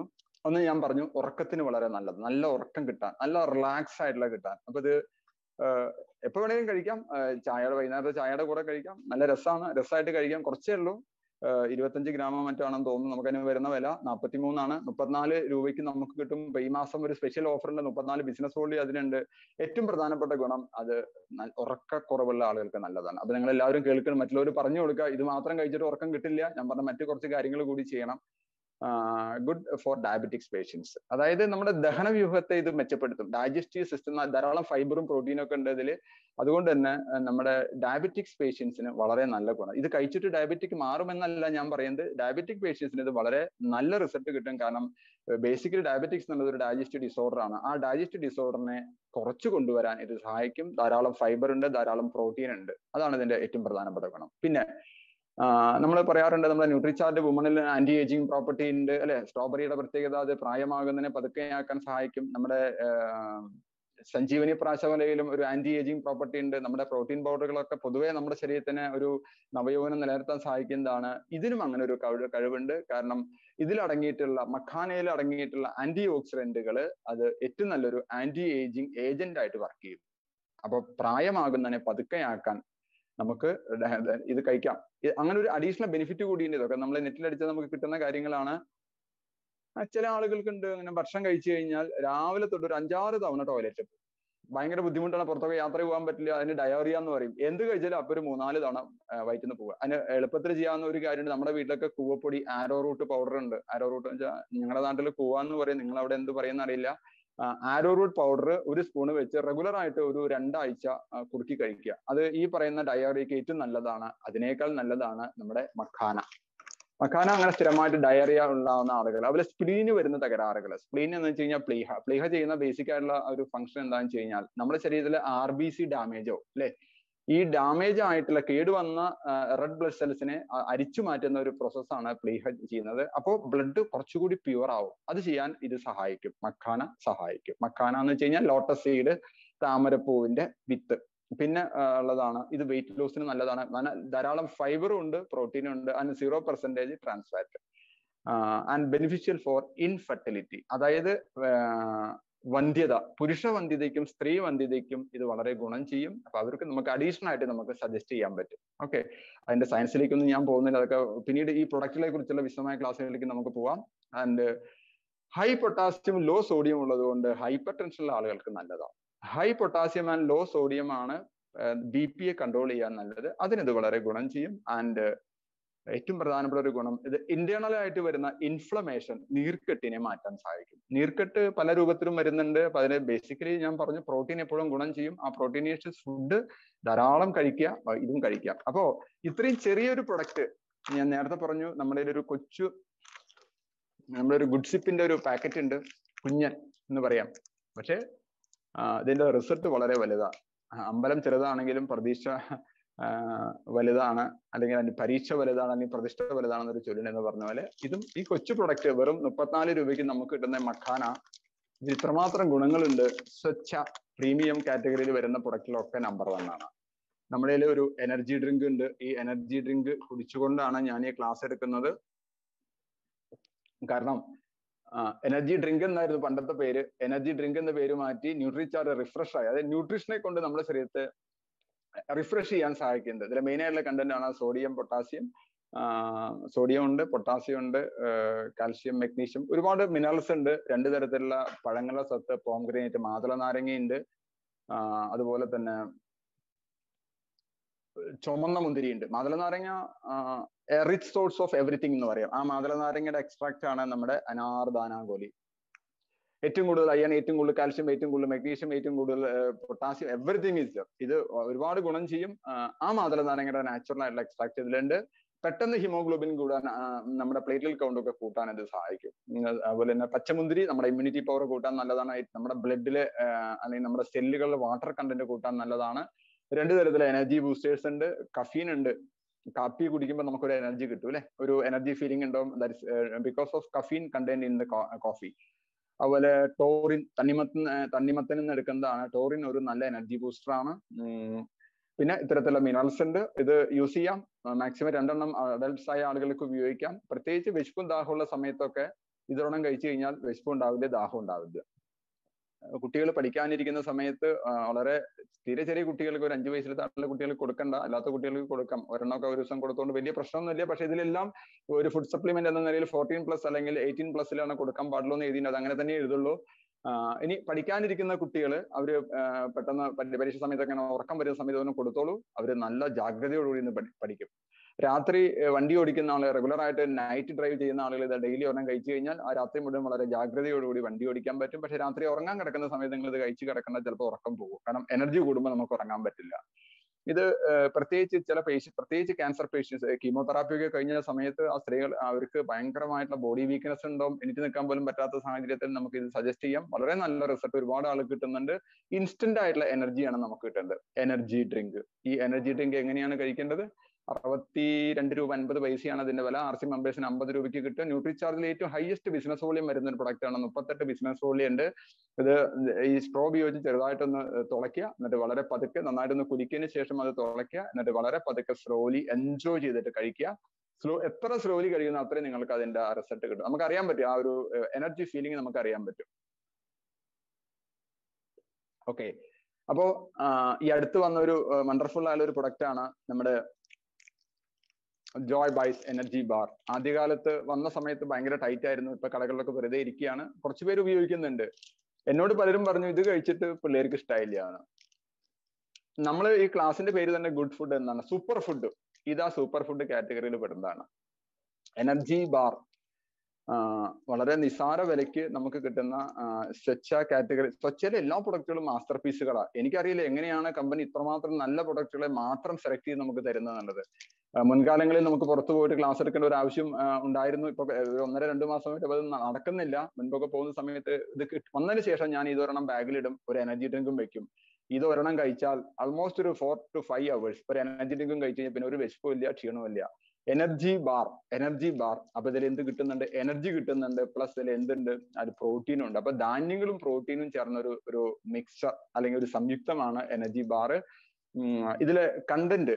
A: ഒന്ന് ഞാൻ പറഞ്ഞു ഉറക്കത്തിന് വളരെ നല്ലത് നല്ല ഉറക്കം കിട്ടാൻ നല്ല റിലാക്സ് ആയിട്ടുള്ള കിട്ടാൻ അപ്പൊ ഇത് എപ്പോ വേണമെങ്കിലും കഴിക്കാം ചായയുടെ വൈകുന്നേരത്തെ ചായയുടെ കൂടെ കഴിക്കാം നല്ല രസമാണ് രസമായിട്ട് കഴിക്കാം കുറച്ചേ ഉള്ളൂ ഇരുപത്തഞ്ച് ഗ്രാമോ മറ്റോ ആണെന്ന് തോന്നുന്നു നമുക്കതിന് വരുന്ന വില നാൽപ്പത്തി മൂന്നാണ് മുപ്പത്തിനാല് രൂപയ്ക്ക് നമുക്ക് കിട്ടും ഇപ്പൊ ഈ മാസം ഒരു സ്പെഷ്യൽ ഓഫർ ഉണ്ട് മുപ്പത്തിനാല് ബിസിനസ് വോളി അതിനുണ്ട് ഏറ്റവും പ്രധാനപ്പെട്ട ഗുണം അത് ഉറക്കക്കുറവുള്ള ആളുകൾക്ക് നല്ലതാണ് അപ്പൊ നിങ്ങൾ എല്ലാവരും കേൾക്കണം മറ്റുള്ളവർ പറഞ്ഞു കൊടുക്കുക ഇത് മാത്രം കഴിച്ചിട്ട് ഉറക്കം കിട്ടില്ല ഞാൻ പറഞ്ഞ മറ്റു കുറച്ച് കാര്യങ്ങൾ കൂടി ചെയ്യണം ഗുഡ് ഫോർ ഡയബറ്റിക്സ് പേഷ്യൻസ് അതായത് നമ്മുടെ ദഹന വ്യൂഹത്തെ ഇത് മെച്ചപ്പെടുത്തും ഡൈജസ്റ്റീവ് സിസ്റ്റം ധാരാളം ഫൈബറും പ്രോട്ടീനും ഒക്കെ ഉണ്ട് ഇതിൽ അതുകൊണ്ട് തന്നെ നമ്മുടെ ഡയബറ്റിക്സ് പേഷ്യൻസിന് വളരെ നല്ല ഗുണം ഇത് കഴിച്ചിട്ട് ഡയബറ്റിക് മാറുമെന്നല്ല ഞാൻ പറയുന്നത് ഡയബറ്റിക് പേഷ്യൻസിന് ഇത് വളരെ നല്ല റിസൾട്ട് കിട്ടും കാരണം ബേസിക്കലി ഡയബറ്റിക്സ് എന്നുള്ളത് ഒരു ഡൈജസ്റ്റീവ് ഡിസോർഡർ ആണ് ആ ഡൈജസ്റ്റീവ് ഡിസോർഡറിനെ കുറച്ചു കൊണ്ടുവരാൻ ഇത് സഹായിക്കും ധാരാളം ഫൈബർ ഉണ്ട് ധാരാളം പ്രോട്ടീൻ ഉണ്ട് അതാണ് ഇതിന്റെ ഏറ്റവും പ്രധാനപ്പെട്ട ഗുണം പിന്നെ നമ്മൾ പറയാറുണ്ട് നമ്മുടെ ന്യൂട്രിചാർട്ട് വുമണിൽ ആന്റി ഏജിങ് പ്രോപ്പർട്ടി ഉണ്ട് അല്ലെ സ്ട്രോബെറിയുടെ പ്രത്യേകത അത് പ്രായമാകുന്നതിനെ പതുക്കെയാക്കാൻ സഹായിക്കും നമ്മുടെ സഞ്ജീവനി പ്രാശവലയിലും ഒരു ആന്റി ഏജിങ് പ്രോപ്പർട്ടി ഉണ്ട് നമ്മുടെ പ്രോട്ടീൻ പൗഡറുകളൊക്കെ പൊതുവേ നമ്മുടെ ശരീരത്തിന് ഒരു നവയൗവനം നിലനിർത്താൻ സഹായിക്കുന്നതാണ് ഇതിനും അങ്ങനെ ഒരു കഴിവ് കഴിവുണ്ട് കാരണം ഇതിൽ അടങ്ങിയിട്ടുള്ള മഖാനയിൽ അടങ്ങിയിട്ടുള്ള ആന്റി ഓക്സിഡന്റുകൾ അത് ഏറ്റവും നല്ലൊരു ആന്റി ഏജിങ് ഏജന്റ് ആയിട്ട് വർക്ക് ചെയ്യും അപ്പൊ പ്രായമാകുന്നതിനെ പതുക്കെയാക്കാൻ നമുക്ക് ഇത് കഴിക്കാം അങ്ങനെ ഒരു അഡീഷണൽ ബെനിഫിറ്റ് കൂടിയുണ്ട് ഇതൊക്കെ നമ്മൾ നെറ്റിൽ അടിച്ചാൽ നമുക്ക് കിട്ടുന്ന കാര്യങ്ങളാണ് ചില ആളുകൾക്കുണ്ട് അങ്ങനെ ഭക്ഷണം കഴിച്ചു കഴിഞ്ഞാൽ രാവിലെ തൊട്ട് ഒരു അഞ്ചാറ് തവണ ടോയ്ലറ്റ് ഭയങ്കര ബുദ്ധിമുട്ടാണ് പുറത്തൊക്കെ യാത്ര പോകാൻ പറ്റില്ല അതിന് ഡയോറിയ എന്ന് പറയും എന്ത് കഴിച്ചാലും അപ്പൊ ഒരു മൂന്നാല് തവണ വയറ്റിൽ നിന്ന് പോവുക അതിന് എളുപ്പത്തിൽ ചെയ്യാവുന്ന ഒരു കാര്യമുണ്ട് നമ്മുടെ വീട്ടിലൊക്കെ കൂവപ്പൊടി ആരോ റൂട്ട് പൗഡർ ഉണ്ട് ആരോ റൂട്ട് വെച്ചാൽ ഞങ്ങളുടെ നാട്ടിൽ കൂവ എന്ന് പറയും നിങ്ങൾ അവിടെ എന്ത് പറയുന്ന അറിയില്ല ആരോ റൂട്ട് പൗഡർ ഒരു സ്പൂണ് വെച്ച് റെഗുലർ ആയിട്ട് ഒരു രണ്ടാഴ്ച കുറുക്കി കഴിക്കുക അത് ഈ പറയുന്ന ഡയറിയക്ക് ഏറ്റവും നല്ലതാണ് അതിനേക്കാൾ നല്ലതാണ് നമ്മുടെ മഖാന മഖാന അങ്ങനെ സ്ഥിരമായിട്ട് ഡയറിയ ഉണ്ടാവുന്ന ആളുകൾ അതുപോലെ സ്പ്ലീന് വരുന്ന തകരാറുകൾ സ്പ്ലീൻ എന്ന് വെച്ച് കഴിഞ്ഞാൽ പ്ലീഹ പ്ലീഹ ചെയ്യുന്ന ബേസിക് ആയിട്ടുള്ള ഒരു ഫംഗ്ഷൻ എന്താണെന്ന് വെച്ച് കഴിഞ്ഞാൽ നമ്മുടെ ശരീരത്തിലെ ആർ ബി സി ഡാമേജോ അല്ലെ ഈ ഡാമേജ് ആയിട്ടുള്ള കേടുവന്ന റെഡ് ബ്ലഡ് സെൽസിനെ അരിച്ചു മാറ്റുന്ന ഒരു പ്രോസസ്സാണ് പ്ലീഹ ചെയ്യുന്നത് അപ്പോൾ ബ്ലഡ് കുറച്ചുകൂടി പ്യുവർ ആവും അത് ചെയ്യാൻ ഇത് സഹായിക്കും മഖാന സഹായിക്കും മഖാന എന്ന് വെച്ച് കഴിഞ്ഞാൽ ലോട്ടസ് സീഡ് താമരപ്പൂവിന്റെ വിത്ത് പിന്നെ ഉള്ളതാണ് ഇത് വെയിറ്റ് ലോസിന് നല്ലതാണ് ധാരാളം ഫൈബറും ഉണ്ട് പ്രോട്ടീനും ഉണ്ട് അതിന് zero percentage trans fat and beneficial for infertility അതായത് വന്ധ്യത പുരുഷ വന്ധ്യതയ്ക്കും സ്ത്രീ വന്ധ്യതയ്ക്കും ഇത് വളരെ ഗുണം ചെയ്യും അപ്പൊ അവർക്ക് നമുക്ക് അഡീഷണൽ ആയിട്ട് നമുക്ക് സജസ്റ്റ് ചെയ്യാൻ പറ്റും ഓക്കെ അതിന്റെ സയൻസിലേക്കൊന്നും ഞാൻ പോകുന്നില്ല അതൊക്കെ പിന്നീട് ഈ പ്രൊഡക്റ്റിനെ കുറിച്ചുള്ള വിശദമായ ക്ലാസ്സുകളിലേക്ക് നമുക്ക് പോവാം and high potassium low sodium ഉള്ളത് കൊണ്ട് ഹൈപ്പർ ടെൻഷനുള്ള ആളുകൾക്ക് നല്ലതാണ് high potassium and low sodium ആണ് ബി പി എ കൺട്രോൾ ചെയ്യാൻ നല്ലത് അതിനിത് വളരെ ഗുണം ചെയ്യും ആൻഡ് ഏറ്റവും പ്രധാനപ്പെട്ട ഒരു ഗുണം ഇത് ഇന്റേണൽ ആയിട്ട് വരുന്ന ഇൻഫ്ലമേഷൻ നീർക്കെട്ടിനെ മാറ്റാൻ സഹായിക്കും നീർക്കെട്ട് പല രൂപത്തിലും വരുന്നുണ്ട് അപ്പൊ അതിന് ബേസിക്കലി ഞാൻ പറഞ്ഞു പ്രോട്ടീൻ എപ്പോഴും ഗുണം ചെയ്യും ആ പ്രോട്ടീനിയസ് ഫുഡ് ധാരാളം കഴിക്കുക ഇതും കഴിക്കാം അപ്പോ ഇത്രയും ചെറിയൊരു പ്രൊഡക്റ്റ് ഞാൻ നേരത്തെ പറഞ്ഞു നമ്മുടെ ഒരു കൊച്ചു നമ്മുടെ ഒരു ഗുഡ് സിപ്പിന്റെ ഒരു പാക്കറ്റ് ഉണ്ട് കുഞ്ഞൻ എന്ന് പറയാം പക്ഷെ ഇതിന്റെ റിസൾട്ട് വളരെ വലുതാണ് അമ്പലം ചെറുതാണെങ്കിലും പ്രതീക്ഷ വലുതാണ് അല്ലെങ്കിൽ അതിന്റെ പരീക്ഷ വലുതാണ് അല്ലെങ്കിൽ പ്രതിഷ്ഠ വലുതാണെന്നൊരു ചൊല്ലിന് എന്ന് പറഞ്ഞ പോലെ ഇതും ഈ കൊച്ചു പ്രൊഡക്റ്റ് വെറും മുപ്പത്തിനാല് രൂപയ്ക്ക് നമുക്ക് കിട്ടുന്ന മഖാന ഇത് ഇത്രമാത്രം ഗുണങ്ങളുണ്ട് സ്വച്ഛ പ്രീമിയം കാറ്റഗറിയിൽ വരുന്ന പ്രൊഡക്റ്റിലൊക്കെ നമ്പർ വൺ ആണ് നമ്മുടെ ഒരു എനർജി ഡ്രിങ്ക് ഉണ്ട് ഈ എനർജി ഡ്രിങ്ക് കുടിച്ചുകൊണ്ടാണ് ഞാൻ ഈ ക്ലാസ് എടുക്കുന്നത് കാരണം എനർജി ഡ്രിങ്ക് എന്നായിരുന്നു പണ്ടത്തെ പേര് എനർജി ഡ്രിങ്ക് എന്ന പേര് മാറ്റി ന്യൂട്രിചാർജ് റിഫ്രഷ് ആയി അതായത് ന്യൂട്രീഷനെ കൊണ്ട് നമ്മുടെ ശരീരത്തെ റിഫ്രഷ് ചെയ്യാൻ സഹായിക്കുന്നത് ഇതിലെ മെയിൻ ആയിട്ടുള്ള കണ്ടന്റ് ആണ് സോഡിയം പൊട്ടാസ്യം സോഡിയം ഉണ്ട് പൊട്ടാസ്യം ഉണ്ട് കാൽഷ്യം മെഗ്നീഷ്യം ഒരുപാട് മിനറൽസ് ഉണ്ട് രണ്ട് തരത്തിലുള്ള പഴങ്ങളുടെ സത്ത് പോംഗ്രനേറ്റ് മാതള നാരങ്ങയുണ്ട് അതുപോലെ തന്നെ ചുമന്ന മുന്തിരി ഉണ്ട് മാതള നാരങ്ങ റിച്ച് സോഴ്സ് ഓഫ് എവറിത്തിങ് എന്ന് പറയാം ആ മാതള നാരങ്ങയുടെ എക്സ്ട്രാക്ട് ആണ് നമ്മുടെ അനാർദാനാഗോലി ഏറ്റവും കൂടുതൽ അയൺ ഏറ്റവും കൂടുതൽ കാൽഷ്യം ഏറ്റവും കൂടുതൽ മെഗ്നീഷ്യം ഏറ്റവും കൂടുതൽ പൊട്ടാസ്യം എവറിത്തിങ് ഇസ് ഇത് ഒരുപാട് ഗുണം ചെയ്യും ആ മാതള നാരങ്ങയുടെ നാച്ചുറൽ ആയിട്ടുള്ള എക്സ്ട്രാക്ട് ഇതിലുണ്ട് പെട്ടെന്ന് ഹിമോഗ്ലോബിൻ കൂടാൻ നമ്മുടെ പ്ലേറ്റ്ലെറ്റ് കൗണ്ട് ഒക്കെ കൂട്ടാൻ ഇത് സഹായിക്കും അതുപോലെ തന്നെ പച്ചമുന്തിരി നമ്മുടെ ഇമ്മ്യൂണിറ്റി പവർ കൂട്ടാൻ നല്ലതാണ് നമ്മുടെ ബ്ലഡിലെ അല്ലെങ്കിൽ നമ്മുടെ സെല്ലുകളിലെ വാട്ടർ കണ്ടന്റ് കൂട്ടാൻ നല്ലതാണ് രണ്ട് തരത്തിലെ എനർജി ബൂസ്റ്റേഴ്സ് ഉണ്ട് കഫീൻ ഉണ്ട് കാപ്പി കുടിക്കുമ്പോൾ നമുക്കൊരു എനർജി കിട്ടും അല്ലെ ഒരു എനർജി ഫീലിംഗ് ഉണ്ടാവും because of caffeine content in the coffee അതുപോലെ ടോറിൻ തണ്ണിമത്തൻ തണ്ണിമത്തൻ നിന്ന് എടുക്കുന്നതാണ് ടോറിൻ ഒരു നല്ല എനർജി ബൂസ്റ്റർ ആണ് പിന്നെ ഇത്തരത്തിലുള്ള മിനറൽസ് ഉണ്ട് ഇത് യൂസ് ചെയ്യാം മാക്സിമം രണ്ടെണ്ണം അഡൽട്സ് ആയ ആളുകൾക്ക് ഉപയോഗിക്കാം പ്രത്യേകിച്ച് വിശപ്പും ദാഹമുള്ള സമയത്തൊക്കെ ഇതൊരെണ്ണം കഴിച്ചു കഴിഞ്ഞാൽ വിശപ്പ് ഉണ്ടാവില്ല ദാഹം ഉണ്ടാവില്ല കുട്ടികൾ പഠിക്കാനിരിക്കുന്ന സമയത്ത് വളരെ തീരെ ചെറിയ കുട്ടികൾക്ക് ഒരു അഞ്ചു വയസ്സിൽ താഴെ കുട്ടികൾക്ക് കൊടുക്കണ്ട അല്ലാത്ത കുട്ടികൾക്ക് കൊടുക്കാം ഒരെണ്ണമൊക്കെ ഒരു ദിവസം കൊടുത്തോണ്ട് വലിയ പ്രശ്നമൊന്നുമില്ല പക്ഷെ ഇതിലെല്ലാം ഒരു ഫുഡ് സപ്ലിമെന്റ് എന്ന നിലയിൽ ഫോർട്ടീൻ പ്ലസ് അല്ലെങ്കിൽ എയ്റ്റീൻ പ്ലസ്സിലാണ് കൊടുക്കാൻ പാടുള്ളൂ എന്ന് എഴുതിയിട്ടുണ്ട് അത് അങ്ങനെ തന്നെ എഴുതുള്ളൂ ഇനി പഠിക്കാനിരിക്കുന്ന കുട്ടികൾ അവര് പെട്ടെന്ന് പരീക്ഷ സമയത്തൊക്കെ ഉറക്കം വരുന്ന സമയത്ത് ഒന്നും കൊടുത്തോളൂ അവര് നല്ല ജാഗ്രതയോടുകൂടി ഇന്ന് പഠിക്കും രാത്രി വണ്ടി ഓടിക്കുന്ന ആളുകൾ റെഗുലർ ആയിട്ട് നൈറ്റ് ഡ്രൈവ് ചെയ്യുന്ന ആളുകൾ ഇത് ഡെയിലി ഒരെണ്ണം കഴിച്ചു കഴിഞ്ഞാൽ ആ രാത്രി മുഴുവൻ വളരെ ജാഗ്രതയോടുകൂടി വണ്ടി ഓടിക്കാൻ പറ്റും പക്ഷെ രാത്രി ഉറങ്ങാൻ കിടക്കുന്ന സമയത്ത് നിങ്ങൾ ഇത് കഴിച്ച് കിടക്കുന്ന ചിലപ്പോൾ ഉറക്കം പോകും കാരണം എനർജി കൂടുമ്പോൾ നമുക്ക് ഉറങ്ങാൻ പറ്റില്ല ഇത് പ്രത്യേകിച്ച് ചില പേഷ്യൻ പ്രത്യേകിച്ച് ക്യാൻസർ പേഷ്യൻസ് കീമോതെറാപ്പി ഒക്കെ കഴിഞ്ഞ സമയത്ത് ആ സ്ത്രീകൾ അവർക്ക് ഭയങ്കരമായിട്ടുള്ള ബോഡി വീക്ക്നെസ് ഉണ്ടാവും എനിക്ക് നിൽക്കാൻ പോലും പറ്റാത്ത സാഹചര്യത്തിൽ നമുക്ക് ഇത് സജസ്റ്റ് ചെയ്യാം വളരെ നല്ല റിസൾട്ട് ഒരുപാട് ആൾ കിട്ടുന്നുണ്ട് ഇൻസ്റ്റന്റ് ആയിട്ടുള്ള എനർജിയാണ് നമുക്ക് കിട്ടുന്നത് എനർജി ഡ്രിങ്ക് ഈ എനർജി ഡ്രിങ്ക് എങ്ങനെയാണ് കഴിക്കേണ്ടത് അറുപത്തി രണ്ട് രൂപ അൻപത് പൈസയാണ് അതിന്റെ വില ആർ സി മെമ്പേഴ്സിന് അമ്പത് രൂപയ്ക്ക് കിട്ടും ന്യൂട്രി ചാർജിൽ ഏറ്റവും ഹയസ്റ്റ് ബിസിനസ് വോളിയം വരുന്ന ഒരു പ്രൊഡക്റ്റ് ആണ് മുപ്പത്തെട്ട് ബിസിനസ് വോളിയം ഉണ്ട് ഇത് ഈ സ്ട്രോ ഉപയോഗിച്ച് ചെറുതായിട്ടൊന്ന് തുളയ്ക്കുക എന്നിട്ട് വളരെ പതുക്കെ നന്നായിട്ടൊന്ന് കുലിക്കിയതിന് ശേഷം അത് തുളയ്ക്കുക എന്നിട്ട് വളരെ പതുക്കെ സ്ലോലി എൻജോയ് ചെയ്തിട്ട് കഴിക്കുക സ്ലോ എത്ര സ്ലോലി കഴിയുന്ന അത്രയും നിങ്ങൾക്ക് അതിന്റെ റിസൾട്ട് കിട്ടും നമുക്ക് അറിയാൻ പറ്റും ആ ഒരു എനർജി ഫീലിംഗ് നമുക്ക് അറിയാൻ പറ്റും ഓക്കെ അപ്പോ ഈ അടുത്ത് വന്ന ഒരു വണ്ടർഫുൾ ആയ ഒരു പ്രൊഡക്റ്റ് ആണ് നമ്മുടെ ജോയ് ബൈസ് എനർജി ബാർ ആദ്യകാലത്ത് വന്ന സമയത്ത് ഭയങ്കര ടൈറ്റ് ആയിരുന്നു ഇപ്പൊ കടകളിലൊക്കെ വെറുതെ ഇരിക്കുകയാണ് കുറച്ച് പേര് ഉപയോഗിക്കുന്നുണ്ട് എന്നോട് പലരും പറഞ്ഞു ഇത് കഴിച്ചിട്ട് പിള്ളേർക്ക് ഇഷ്ടമായില്ല എന്ന് നമ്മൾ ഈ ക്ലാസിന്റെ പേര് തന്നെ ഗുഡ് ഫുഡ് എന്നാണ് സൂപ്പർ ഫുഡ് ഇതാ സൂപ്പർ ഫുഡ് കാറ്റഗറിയിൽ പെടുന്നതാണ് എനർജി ബാർ വളരെ നിസാര വിലയ്ക്ക് നമുക്ക് കിട്ടുന്ന സ്വച്ഛ കാറ്റഗറി സ്വച്ഛയിലെ എല്ലാ പ്രൊഡക്റ്റുകളും മാസ്റ്റർ പീസുകളാണ് എനിക്കറിയില്ല എങ്ങനെയാണ് കമ്പനി ഇത്രമാത്രം നല്ല പ്രൊഡക്റ്റുകളെ മാത്രം സെലക്ട് ചെയ്ത് നമുക്ക് തരുന്നത് എന്നുള്ളത് മുൻകാലങ്ങളിൽ നമുക്ക് പുറത്തു പോയിട്ട് ക്ലാസ് എടുക്കേണ്ട ഒരു ആവശ്യം ഉണ്ടായിരുന്നു ഇപ്പൊ ഒന്നര രണ്ട് മാസമായിട്ട് അത് നടക്കുന്നില്ല മുൻപൊക്കെ പോകുന്ന സമയത്ത് ഇത് വന്നതിന് ശേഷം ഞാൻ ഇതൊരെണ്ണം ബാഗിലിടും ഒരു എനർജി ഡ്രിങ്കും വെക്കും ഇത് ഒരെണ്ണം കഴിച്ചാൽ ആൾമോസ്റ്റ് ഒരു ഫോർ ടു ഫൈവ് അവേഴ്സ് ഒരു എനർജി ഡ്രിങ്കും കഴിച്ചു കഴിഞ്ഞാൽ പിന്നെ ഒരു വിശപ്പും ഇല്ല ക്ഷീണവും ഇല്ല എനർജി ബാർ എനർജി ബാർ അപ്പൊ ഇതിൽ എന്ത് കിട്ടുന്നുണ്ട് എനർജി കിട്ടുന്നുണ്ട് പ്ലസ് ഇതിൽ എന്തുണ്ട് അത് പ്രോട്ടീനും ഉണ്ട് അപ്പൊ ധാന്യങ്ങളും പ്രോട്ടീനും ചേർന്ന ഒരു ഒരു മിക്സർ അല്ലെങ്കിൽ ഒരു സംയുക്തമാണ് എനർജി ബാർ ഇതിലെ കണ്ടന്റ്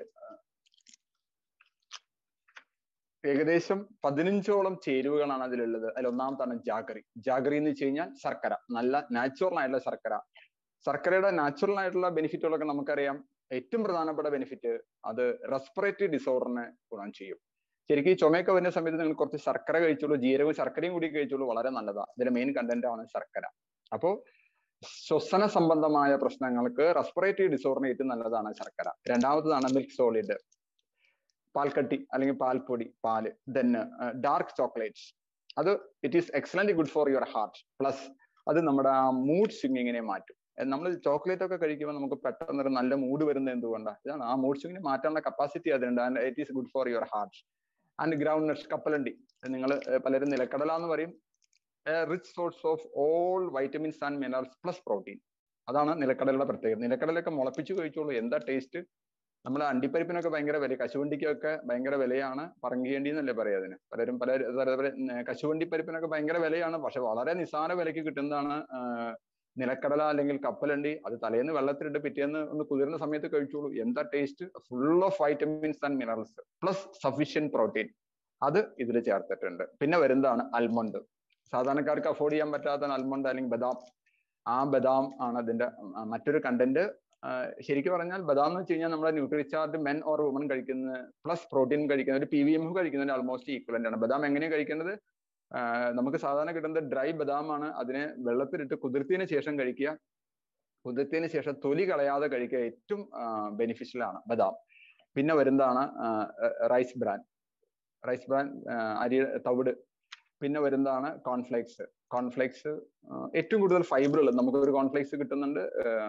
A: ഏകദേശം പതിനഞ്ചോളം ചേരുവകളാണ് അതിലുള്ളത് അതിൽ ഒന്നാമത്താണ് ജാഗറി ജാഗറി എന്ന് വെച്ച് കഴിഞ്ഞാൽ ശർക്കര നല്ല നാച്ചുറൽ ആയിട്ടുള്ള ശർക്കര ശർക്കരയുടെ നാച്ചുറൽ ആയിട്ടുള്ള ബെനിഫിറ്റുകളൊക്കെ നമുക്കറിയാം ഏറ്റവും പ്രധാനപ്പെട്ട ബെനിഫിറ്റ് അത് റെസ്പിറേറ്ററി ഡിസോർഡറിനെ ഗുണം ചെയ്യും ശരിക്കും ഈ ചുമയൊക്കെ വരുന്ന സമയത്ത് നിങ്ങൾ കുറച്ച് ശർക്കര കഴിച്ചോളൂ ജീരകവും ശർക്കരയും കൂടി കഴിച്ചോളൂ വളരെ നല്ലതാണ് ഇതിന്റെ മെയിൻ കണ്ടന്റ് ആണ് ശർക്കര അപ്പോ ശ്വസന സംബന്ധമായ പ്രശ്നങ്ങൾക്ക് റെസ്പിറേറ്ററി ഡിസോർഡറിന് ഏറ്റവും നല്ലതാണ് ശർക്കര രണ്ടാമത്തതാണ് മിൽക്ക് സോളിഡ് പാൽക്കട്ടി അല്ലെങ്കിൽ പാൽപ്പൊടി പാല് ദെൻ ഡാർക്ക് ചോക്ലേറ്റ്സ് അത് it is excellent good for your heart plus അത് നമ്മുടെ ആ മൂഡ് സ്വിങ്ങിങ്ങിനെ മാറ്റും നമ്മൾ ചോക്ലേറ്റ് ഒക്കെ കഴിക്കുമ്പോൾ നമുക്ക് പെട്ടെന്ന് ഒരു നല്ല മൂഡ് വരുന്നത് എന്തുകൊണ്ടാണ് ഇതാണ് ആ മൂഡ് സ്വിങ്ങിനെ മാറ്റാനുള്ള കപ്പാസിറ്റി അതിനുണ്ട് and it is good for your heart and groundnuts കപ്പലണ്ടി നിങ്ങൾ പലരും നിലക്കടല എന്ന് പറയും rich source of all vitamins and minerals plus protein അതാണ് നിലക്കടലയുടെ പ്രത്യേകത നിലക്കടലൊക്കെ മുളപ്പിച്ച് കഴിച്ചോളൂ എന്താ ടേസ്റ്റ് നമ്മൾ അണ്ടിപ്പരിപ്പിനൊക്കെ ഭയങ്കര വില കശുവണ്ടിക്കൊക്കെ ഭയങ്കര വിലയാണ് പറങ്കിയേണ്ടി എന്നല്ലേ പറയാ അതിന് പലരും പല കശുവണ്ടി പരിപ്പിനൊക്കെ ഭയങ്കര വിലയാണ് പക്ഷെ വളരെ നിസ്സാര വിലയ്ക്ക് കിട്ടുന്നതാണ് നിലക്കടല അല്ലെങ്കിൽ കപ്പലണ്ടി അത് തലേന്ന് വെള്ളത്തിലിട്ട് പിറ്റേന്ന് ഒന്ന് കുതിർന്ന സമയത്ത് കഴിച്ചോളൂ എന്താ taste full of vitamins and minerals plus sufficient protein അത് ഇതിൽ ചേർത്തിട്ടുണ്ട് പിന്നെ വരുന്നതാണ് അൽമണ്ട് സാധാരണക്കാർക്ക് അഫോർഡ് ചെയ്യാൻ പറ്റാത്ത അൽമണ്ട് അല്ലെങ്കിൽ ബദാം ആ ബദാം ആണ് അതിന്റെ മറ്റൊരു കണ്ടന്റ് ശരിക്കും പറഞ്ഞാൽ ബദാം എന്ന് വെച്ച് കഴിഞ്ഞാൽ നമ്മുടെ ന്യൂട്രിചാർജ് മെൻ ഓർ വുമൺ കഴിക്കുന്ന പ്ലസ് പ്രോട്ടീൻ കഴിക്കുന്ന ഒരു പി വി എം കഴിക്കുന്നതിന് ആൾമോസ്റ്റ് ഈക്വലന്റ് ആണ് ബദാം എങ്ങനെയാണ് കഴിക്കേണ്ടത് നമുക്ക് സാധാരണ കിട്ടുന്നത് ഡ്രൈ ബദാം ആണ് അതിനെ വെള്ളത്തിലിട്ട് കുതിർത്തിയതിന് ശേഷം കഴിക്കുക കുതിർത്തിയതിന് ശേഷം തൊലി കളയാതെ കഴിക്കുക ഏറ്റവും ബെനിഫിഷ്യൽ ആണ് ബദാം പിന്നെ വരുന്നതാണ് റൈസ് ബ്രാൻ റൈസ് ബ്രാൻ അരി തവിട് പിന്നെ വരുന്നതാണ് കോൺഫ്ലേക്സ് കോൺഫ്ലേക്സ് ഏറ്റവും കൂടുതൽ ഫൈബർ ഉള്ളത് നമുക്ക് ഒരു കോൺഫ്ലേക്സ് കിട്ടുന്നുണ്ട്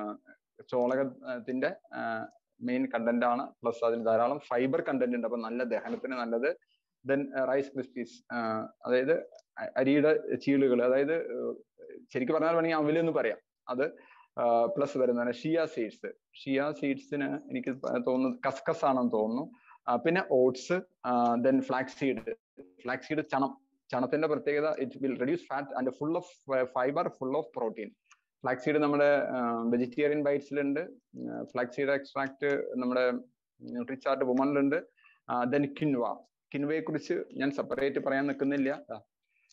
A: ചോളകത്തിന്റെ മെയിൻ കണ്ടന്റ് ആണ് പ്ലസ് അതിന് ധാരാളം ഫൈബർ കണ്ടന്റ് ഉണ്ട് അപ്പൊ നല്ല ദഹനത്തിന് നല്ലത് ദെൻ റൈസ് ക്രിസ്പീസ് അതായത് അരിയുടെ ചീളുകൾ അതായത് ശരിക്കും പറഞ്ഞാൽ വേണമെങ്കിൽ അവിലെന്ന് പറയാം അത് പ്ലസ് വരുന്നതാണ് ഷിയ സീഡ്സ് ഷിയ സീഡ്സിന് എനിക്ക് തോന്നുന്നു കസ്കസ് ആണെന്ന് തോന്നുന്നു പിന്നെ oats then flax seed flax seed ചണം ചണത്തിന്റെ പ്രത്യേകത it will reduce fat and full of fibre full of protein flax seed നമ്മുടെ വെജിറ്റേറിയൻ ബൈറ്റ്സിലുണ്ട് ഫ്ലാക്സ് സീഡ് എക്സ്ട്രാക്ട് നമ്മുടെ ന്യൂട്രിചാർട്ട് വുമണിലുണ്ട് ദെൻ കിൻവ കിൻവയെ കുറിച്ച് ഞാൻ സെപ്പറേറ്റ് പറയാൻ നിൽക്കുന്നില്ല